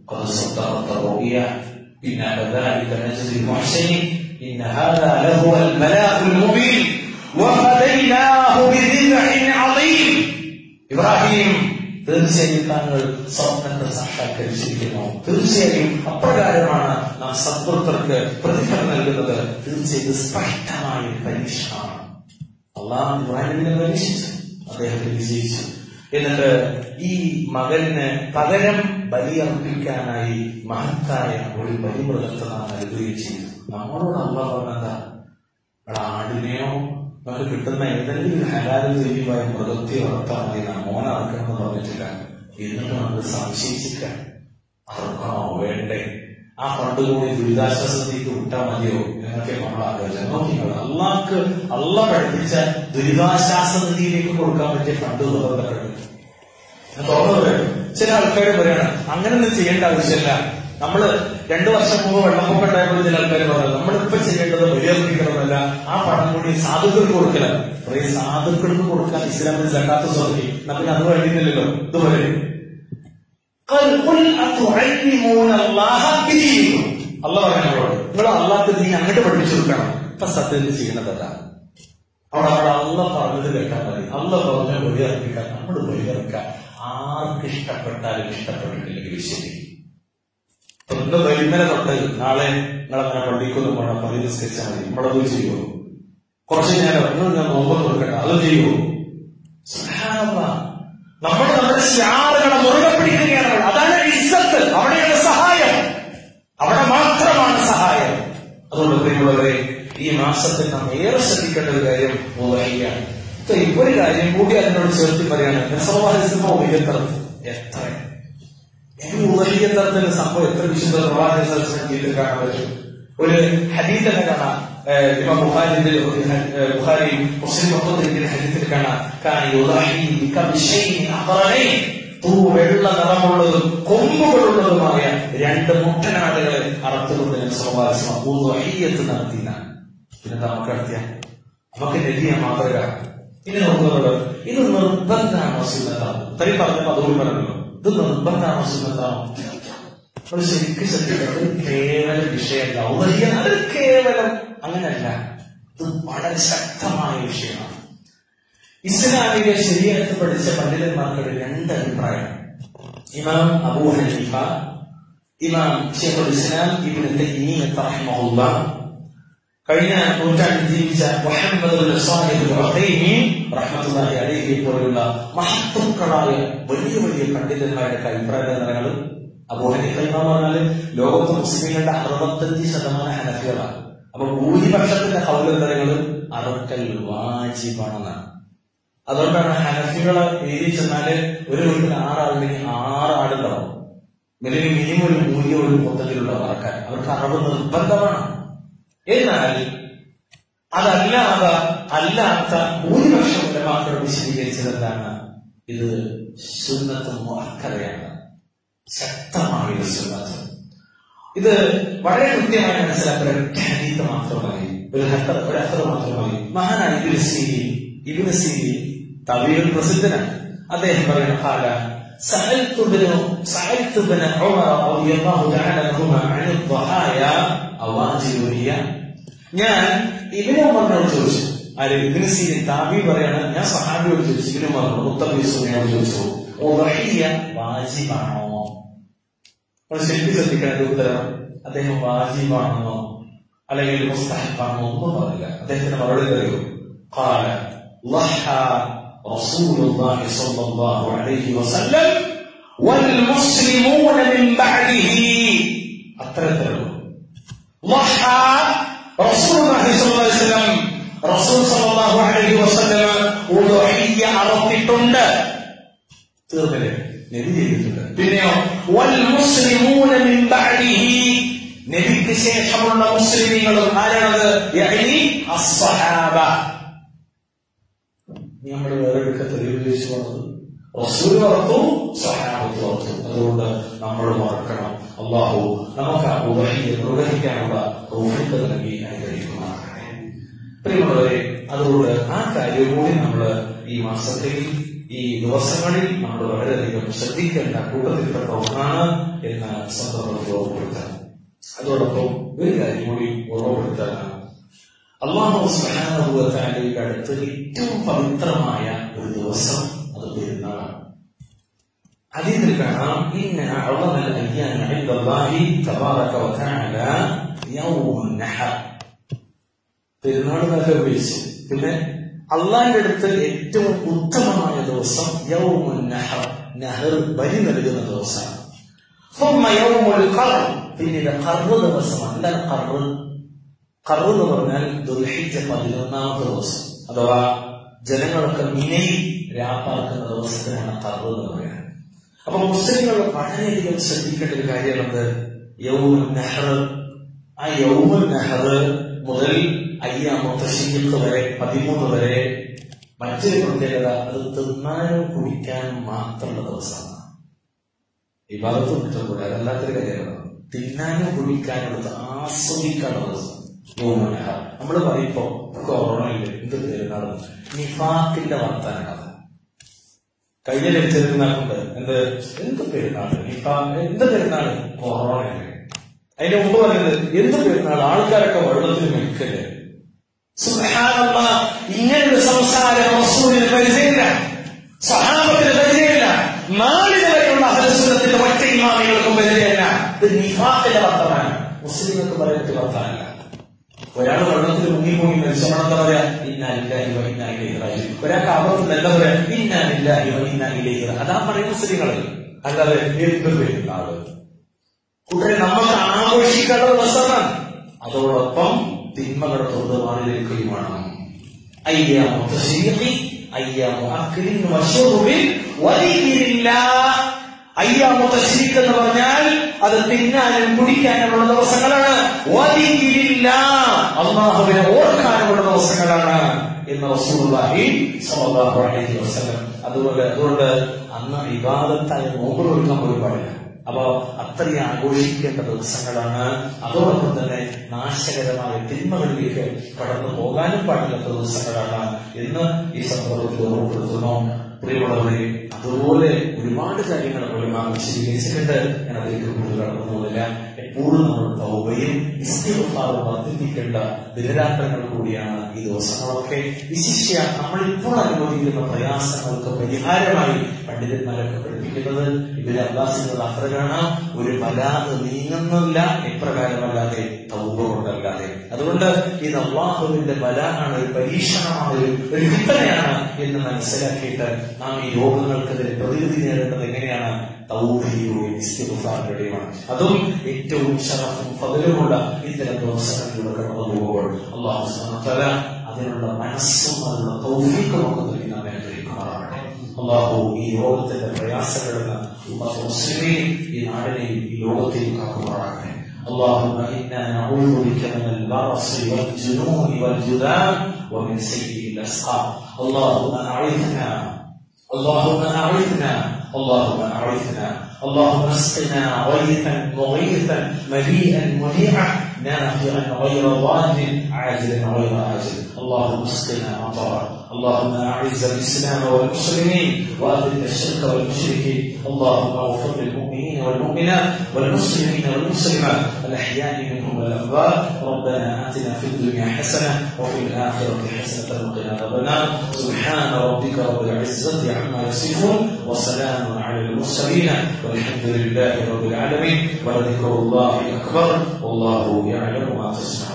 പിന്നെ كذلك نجزي المحسنين إن هذا لهو البلاء المبين وفديناه بذبح عظيم ഇബ്രാഹിം തീർച്ചയായും താങ്കൾ സ്വപ്നത്തെ സാക്ഷാത്കരിച്ചിരിക്കുന്നു തീർച്ചയായും അപ്രകാരമാണ് നാം സത്വർക്ക് പ്രതിഫലം നൽകുന്നത് തീർച്ചയായും സ്പഷ്ടമായ ഒരു പരീക്ഷണമാണ് അള്ളാഹ് ഇബ്രാഹിമിനെ പരീക്ഷിച്ചു അദ്ദേഹത്തെ വിജയിച്ചു എന്നിട്ട് ഈ മകന് പകരം ബലിയർപ്പിക്കാനായി മഹത്തായ ഒരു ബലിമൃഗത്തെ നാം നൽകുകയും ചെയ്തു നമ്മളോട് അള്ളാഹ് പറഞ്ഞതാ എടാ ആടിനെയോ നമുക്ക് കിട്ടുന്ന ഏതെങ്കിലും ഹലാലിൽ ചെയ്യുവായ മൃഗത്തെ വളർത്താൻ മതി നാം മോനെ അറക്കണമെന്ന് പറഞ്ഞിട്ടില്ല എന്നിട്ട് നമുക്ക് സംശയിച്ചില്ല അറക്കണോ വേണ്ടേ ആ ഫണ്ട് കൂടി ദുരിതാശ്വാസ നിധിക്ക് വിട്ടാൽ മതിയോ എന്നൊക്കെ നമ്മൾ ആലോചന നോക്കിയത് അള്ളാഹ്ക്ക് അള്ള പഠിപ്പിച്ച ദുരിതാശ്വാസ നിധിയിലേക്ക് കൊടുക്കാൻ പറ്റിയ ഫണ്ട് തുറന്നിട്ടുണ്ട് തുറന്നു പറയും ചില ആൾക്കാർ പറയണം അങ്ങനെയൊന്നും ചെയ്യേണ്ട ആവശ്യമില്ല നമ്മള് രണ്ടു വർഷം മുമ്പ് വെള്ളപ്പൊക്കം ഉണ്ടായപ്പോൾ ചില ആൾക്കാർ പറഞ്ഞു നമ്മളിപ്പോ ചെയ്യേണ്ടത് ബലിയർപ്പിക്കണമെന്നല്ല ആ പണം കൂടി സാധുക്കൾക്ക് കൊടുക്കല കുറെ സാധുക്കൾക്ക് കൊടുക്കാൻ ഇസ്ലാമിന് സക്കാത്ത സ്വർഗി എന്നാ പിന്നെ അത് വേണ്ടിയില്ലല്ലോ ഇതുപോലെ قل قل أتعلمون الله بدينكم അല്ല പറഞ്ഞോളൂ നിങ്ങൾ അള്ളാഹ്ക്ക് നീ അങ്ങോട്ട് പഠിപ്പിച്ചു കൊടുക്കണം ഇപ്പൊ സത്യത്തിൽ ചെയ്യുന്നത് അതാണ് അവിടെ അവിടെ അല്ല പറഞ്ഞത് കേട്ടാൽ മതി അല്ല പറഞ്ഞ ബലിയർപ്പിക്കാൻ നമ്മൾ ബലിയർക്കാം ആർക്ക് ഇഷ്ടപ്പെട്ടാലും ഇഷ്ടപ്പെട്ടിട്ടില്ലെങ്കിൽ ശരി ഇപ്പൊ ഇന്ന് വൈകുന്നേരം തൊട്ട് നാളെ നിങ്ങളങ്ങനെ പള്ളിക്കൊന്നും പോകണം പള്ളി നിസ്കരിച്ചാൽ മതി നമ്മളെ പോയി ചെയ്യുമോ കുറച്ച് നേരം നിങ്ങൾ ഞാൻ നോമ്പ് കൊടുക്കട്ടെ അത് ചെയ്യുമോ സുബ്ഹാനല്ലാഹ്. നമ്മൾ നമ്മുടെ ശാറുകളെ മുറുകെ പിടിക്കുകയാണ് അതാണ് ഇസ്സത്ത് അവിടെയാണ് സഹായം അവിടെ മാത്രമാണ് സഹായം അതുകൊണ്ട് പ്രിയമുള്ളവരെ ഈ മാസത്തിൽ നാം ഏറെ ശ്രദ്ധിക്കേണ്ട ഒരു കാര്യം മുതലാണ് ഒരു കാര്യം കൂടി അതിനോട് ചേർത്ത് പറയാണ് നസവാദിസിന്റെ ഉപയോഗത്തരം എത്ര ഈ ഉദഹീയത്തരത്തിന്റെ സംഭവം എത്ര വിശുദ്ധ പ്രവാചക സദസ്സിനെ ജീവിതത്തിൽ കാണാൻ പറ്റും ഒരു ഹദീത്ത് തന്നെ കാണാം ഏഹ് ഇമാം ബുഖാരിന്റെ ഒരു ഹ- ഏഹ് ബുഖാരി മുസ്ലിം മൊത്തത്തിന്റെ ഹദീത്തിൽ കാണാം കാനി യുദഹി ബികബിശൈനി അഖറനൈൻ തൂ വെള്ള നിറമുള്ളതും കൊമ്പുകളുള്ളതുമായ രണ്ട് മുട്ടനാടുകളെ അറുത്തുകൊണ്ട് ഞാൻ സ്വഭാവീയത്ത് നടത്തിയ പിന്നെ നമുക്ക് നടത്തിയ നമുക്ക് നെല്ലിയ മാതൃക ഇനി നോക്കുന്നത് ഇത് നിർബന്ധമാണോ സുന്നത്താണോ തരി പറഞ്ഞപ്പോ അതുകൊണ്ട് പറഞ്ഞല്ലോ ഇത് നിർബന്ധമാണോ സുന്നത്താണോ നമ്മൾ ശരിക്കും ശ്രദ്ധിക്കുന്നത് കേവല വിഷയമല്ല ഔദഹ്യം അത് കേവലം അങ്ങനല്ല ഇത് വളരെ ശക്തമായ വിഷയമാണ് ഇസ്ലാമിക ശരിയത്ത് പഠിച്ച പണ്ഡിതന്മാർക്കൊരു രണ്ട് അഭിപ്രായം ഇമാം അബൂ ഹനീഫ ഇമാം ഷെയ്ഖുൽ ഇസ്ലാം ഇബ്നു തൈമിയ്യ റഹിമഹുല്ലാ കഴിഞ്ഞ നൂറ്റാണ്ടിൽ ജീവിച്ച Muhammad bin Salih al Uthaymeen റഹ്മത്തുള്ളാഹി അലൈഹി പോലുള്ള മഹത്തുക്കളായ വലിയ വലിയ പണ്ഡിതന്മാരുടെ അഭിപ്രായ നിലകൾ അബൂ ഹനീഫ ഇമാം പറഞ്ഞാല് ലോകത്ത് മുസ്ലിങ്ങളുടെ അറുപത്തഞ്ച് ശതമാനം ഹനഫികളാണ് അപ്പൊ ഭൂരിപക്ഷത്തിന്റെ ഹൗലന്തരങ്ങൾ അറുക്കൽ വാജിബാണെന്നാണ് അതുകൊണ്ടാണ് ഹനഫികളെ എഴുതി ചെന്നാല് ഒരു വീട്ടിൽ ആറാളുണ്ടെങ്കിൽ ആറ് ആടുണ്ടാവും അല്ലെങ്കിൽ മിനിമം ഒരു മൂല്യം ഒരു മൊത്തത്തിലുള്ള മറക്കാൻ അവർക്ക് അറിവ് നിർബന്ധമാണ് എന്നാൽ അതല്ലാതെ അല്ലാത്ത ഭൂരിപക്ഷം ഉലമാക്കൾ വിശദീകരിച്ചത് എന്താണ് ഇത് സുന്നത്ത് മുഅക്കറയാണ് ശക്തമായ ഒരു സുന്നത്ത് ഇത് വളരെ കൃത്യമായി മനസ്സിലാക്കുന്ന ഒറ്റ ഹദീത്ത് മാത്രമായി ഒരു ഹത്തർ ഒരു ഹത്തർ മാത്രമായി മഹാനായ ഇബിന് സീരി ഇബിന് സീരി തവീൽ പ്രസിദ്ധനാണ് അദ്ദേഹം പറയുന്ന കാല سألت ابن سألت ابن عمر رضي الله تعالى عنهما عن الضحايا أواجب هي ഞാൻ ഇബിന് ഉമറിനോട് ചോദിച്ചു ആര് ഇബിന് സീരിൻ താബി പറയാണ് ഞാൻ സഹാബിയോട് ചോദിച്ചു ഇബിന് ഉമറിനോട് ഉത്തമീസുമയോട് ചോദിച്ചു ഉദഹിയ വാജിബാണോ അപ്പോൾ ശരിക്കും ശ്രദ്ധിക്കേണ്ട ഉത്തരം അദ്ദേഹം വാജിബാണെന്നോ അല്ലെങ്കിൽ മുസ്തഹബാണെന്നോ ഒന്നും പറഞ്ഞില്ല അദ്ദേഹത്തിന്റെ മറുപടി തരൂ قال ضحى رسول الله صلى الله عليه وسلم والمسلمون من بعده അത്തരത്തിലുള്ള ضحى رسول الله صلى الله عليه وسلم റസൂൽ സല്ലല്ലാഹു അലൈഹി വസല്ലം ഉദഹിയ അറത്തിട്ടുണ്ട് തീർന്നില്ലേ നബി ചെയ്തിട്ടുണ്ട് പിന്നെയോ വൽ മുസ്ലിമൂന മിൻ ബഅദിഹി നബിക്ക് ശേഷമുള്ള മുസ്ലിമീങ്ങളും ആരാണത് യഅനി അസ്സഹാബ നമ്മൾ വേറെ എടുക്കത്തിൽ ഉപയോഗിച്ചു പോണത് റസൂൽ വളർത്തു സഹാബത്ത് വളർത്തു അതുകൊണ്ട് നമ്മൾ മറക്കണം അള്ളാഹു നമുക്ക് ആ ഉദഹിയെ നിർവഹിക്കാനുള്ള റൂഹിക്ക് നൽകി അനുഗ്രഹിക്കുമാറാകട്ടെ പ്രിയമുള്ളവരെ അതുകൊണ്ട് ആ കാര്യം കൂടി നമ്മൾ ഈ മാസത്തിൽ ഈ ദിവസങ്ങളിൽ നമ്മൾ വളരെയധികം ശ്രദ്ധിക്കേണ്ട കൂട്ടത്തിൽപ്പെട്ട ഒന്നാണ് എന്ന സന്ദർഭത്തിൽ ഓർമ്മപ്പെടുത്താൻ അതോടൊപ്പം ഒരു കാര്യം കൂടി ഓർമ്മപ്പെടുത്താനാണ് അള്ളാഹു സ്നേഹയുടെ അടുത്ത് ഏറ്റവും പവിത്രമായ ഒരു ദിവസം അത് പെരുന്നാളാണ് അതിൽ കാണാം ഇന്ന അള്ളമൽ അയ്യാൻ അല്ലാഹി തബാറക വതആല യൗമുൻ നഹർ പെരുന്നാൾ നല്ല ഉപയോഗിച്ചു പിന്നെ അള്ളാഹിന്റെ അടുത്ത് ഏറ്റവും ഉത്തമമായ ദിവസം യൗമുൻ നഹർ നഹർ ബലി നൽകുന്ന ദിവസമാണ് ثم يوم القرن പിന്നീട് കറു ദിവസമാണ് എന്താണ് കറു കറു എന്ന് പറഞ്ഞാൽ ദുൽഹിജ പതിനൊന്നാമത്തെ ദിവസം അഥവാ ജനങ്ങളൊക്കെ മിനയിൽ രാപ്പാർക്കുന്ന ദിവസത്തിനാണ് കറു എന്ന് പറയുന്നത് അപ്പൊ മുസ്ലിങ്ങൾ വളരെയധികം ശ്രദ്ധിക്കേണ്ട ഒരു കാര്യമാണത് യൗമുൽ നെഹർ ആ യൗമുൽ നെഹർ മുതൽ അയ്യാമത്തെ ശീലത്ത് വരെ പതിമൂന്ന് വരെ മറ്റൊരു പ്രത്യേകത അത് തിന്നാനും കുടിക്കാനും മാത്രമുള്ള ദിവസമാണ് വിവാദത്തും കിട്ടുമ്പോൾ അതല്ലാത്തൊരു കാര്യമാണ് തിന്നാനും കുടിക്കാനുള്ളത് ആസ്വദിക്കാനുള്ള ദിവസം നമ്മൾ പറയുമ്പോ കൊറോണ ഇല്ല എന്ത് പെരുന്നാൾ നിഫാക്കിന്റെ വർത്താനാണ് കഴിഞ്ഞ ലഭിച്ചിരുന്നാളുണ്ട് എന്ത് എന്ത് പെരുന്നാൾ നിഫാ എന്ത് പെരുന്നാൾ കൊറോണ അതിന്റെ മുമ്പ് പറയുന്നത് എന്ത് പെരുന്നാൾ ആൾക്കാരൊക്കെ വെള്ളത്തിൽ നിൽക്കല്ലേ സുബ്ഹാനല്ല ഇങ്ങനൊരു സംസാരം റസൂലിന് പരിചയമില്ല സഹാബത്തിന് പരിചയമില്ല നാളിന് വരെയുള്ള അഹലസുലത്തിന്റെ ഒറ്റ ഇമാമികൾക്കും പരിചയമില്ല ഇത് നിഫാത്തിന്റെ വർത്തമാനം മുസ്ലിങ്ങൾക്ക് പറയത്തെ വർത്തമാനല്ല ഒരാൾ വെള്ളത്തിൽ മുങ്ങിപ്പോയി മരിച്ചവണം എന്താ പറയാ ഇന്നാലില്ലാഹി വ ഇന്നാ ഇലൈഹി റാജിഊൻ ഒരാൾക്ക് അവർത്ത് നല്ല പറയാ ഇന്നാലില്ലാഹി വ ഇന്നാ ഇലൈഹി റാജിഊൻ അതാ പറയും മുസ്ലിങ്ങൾ അല്ലാതെ എന്ത് പെരുന്നാള് കൂട്ടരെ നമുക്ക് ആഘോഷിക്കേണ്ട ദിവസമാണ് അതോടൊപ്പം തിന്മകളുടെ തൊട്ട് മാറി നിൽക്കുകയുമാണ് അയ്യാമോ തശ്രീഖി അയ്യാമോ അക്ലിൻ വശുറുബിൻ വലിക്കില്ലാ അയ്യാമോ തശ്രീഖ് എന്ന് പറഞ്ഞാൽ അത് തിന്നാനും കുടിക്കാനുമുള്ള ദിവസങ്ങളാണ് വലിക്കില്ല അള്ളാഹുവിനെ ഓർക്കാനുമുള്ള ദിവസങ്ങളാണ് എന്ന് റസൂലുള്ളാഹി സ്വല്ലല്ലാഹു അലൈഹി വസല്ലം അതുപോലെ അതുകൊണ്ട് അന്ന് ഇബാദത്തായ നോമ്പ് കൊടുക്കാൻ പോലും പാടില്ല അപ്പോ അത്രയും ആഘോഷിക്കേണ്ട ദിവസങ്ങളാണ് അതോടൊപ്പം തന്നെ നാശകരമായ തിന്മകളിലേക്ക് കടന്നു പോകാനും പാടില്ലാത്ത ദിവസങ്ങളാണ് എന്ന് ഈ സന്ദർഭത്തിൽ ഓർമ്മപ്പെടുത്തുന്നു പ്രിയമുള്ളവരെ അതുപോലെ ഒരുപാട് കാര്യങ്ങൾ ഒരുപാട് വിശദീകരിച്ചിട്ടുണ്ട് ഞാൻ അതിലേക്ക് കൂടുതൽ കടന്നു പോകുന്നില്ല എപ്പോഴും നമ്മൾ തൗബയും ഇസ്തിഗ്ഫാറും വർദ്ധിപ്പിക്കേണ്ട ദിനരാത്രങ്ങൾ കൂടിയാണ് ഈ ദിവസങ്ങളൊക്കെ വിശിഷ്യ നമ്മൾ ഇപ്പോൾ അനുഭവിക്കുന്ന പ്രയാസങ്ങൾക്ക് പരിഹാരമായി പണ്ഡിതന്മാരൊക്കെ പഠിപ്പിക്കുന്നത് ഇതിൽ അബ്ബാസിനുള്ള അഫ്രകാണ് ഒരു ബലാഹ് നീങ്ങുന്നില്ല എപ്രകാരമല്ലാതെ തൗബ കൊണ്ടല്ലാതെ അതുകൊണ്ട് ഇത് അള്ളാഹുവിന്റെ ബലാഹാണ് ഒരു പരീക്ഷണമാണ് ഒരു ഒരു വിത്തനയാണ് എന്ന് മനസ്സിലാക്കിയിട്ട് നാം ഈ രോഗങ്ങൾക്കെതിരെ പ്രതിവിധി നേടേണ്ടത് എങ്ങനെയാണ് തൗബയിലൂടെയും ഇസ്തിഗ്ഫാറിലൂടെയുമാണ് അതും ഏറ്റവും ഷറഫും ഫതിലുമുള്ള ഇത്തരം ദിവസങ്ങളിലൂടെ കടന്നു പോകുമ്പോൾ അള്ളാഹു സുബ്ഹാനഹു വ തആല അതിനുള്ള മനസ്സും അതിനുള്ള തൗഫീഖും ഒക്കെ നൽകി നമ്മെ അനുഗ്രഹിക്കുമാറാകട്ടെ അള്ളാഹു ഈ ലോകത്തിന്റെ പ്രയാസങ്ങളിൽ നിന്ന് അള്ളാഹു മുസ്ലിമേയും ഈ നാടിനെയും ഈ ലോകത്തെയും കാക്കുമാറാകട്ടെ اللهم انا نعوذ بك من البرص والجنون والجذام ومن سيء الاسقام اللهم اعذنا اللهم اعذنا اللهم اعذنا اللهم اسقنا غيثا مغيثا مليئا منيعا نافعا غير ضاد عاجلا غير آجل اللهم اسقنا مطرا اللهم اعز الاسلام والمسلمين واذل الشرك والمشركين اللهم اغفر للمؤمنين والمؤمنات والمسلمين والمسلمات الاحياء منهم والاموات ربنا اتنا في الدنيا حسنه وفي الاخره حسنه وقنا عذاب النار سبحان ربك رب العزه عما يصفون وسلام على المرسلين والحمد لله رب العالمين ولذكر الله اكبر والله يعلم ما تصنعون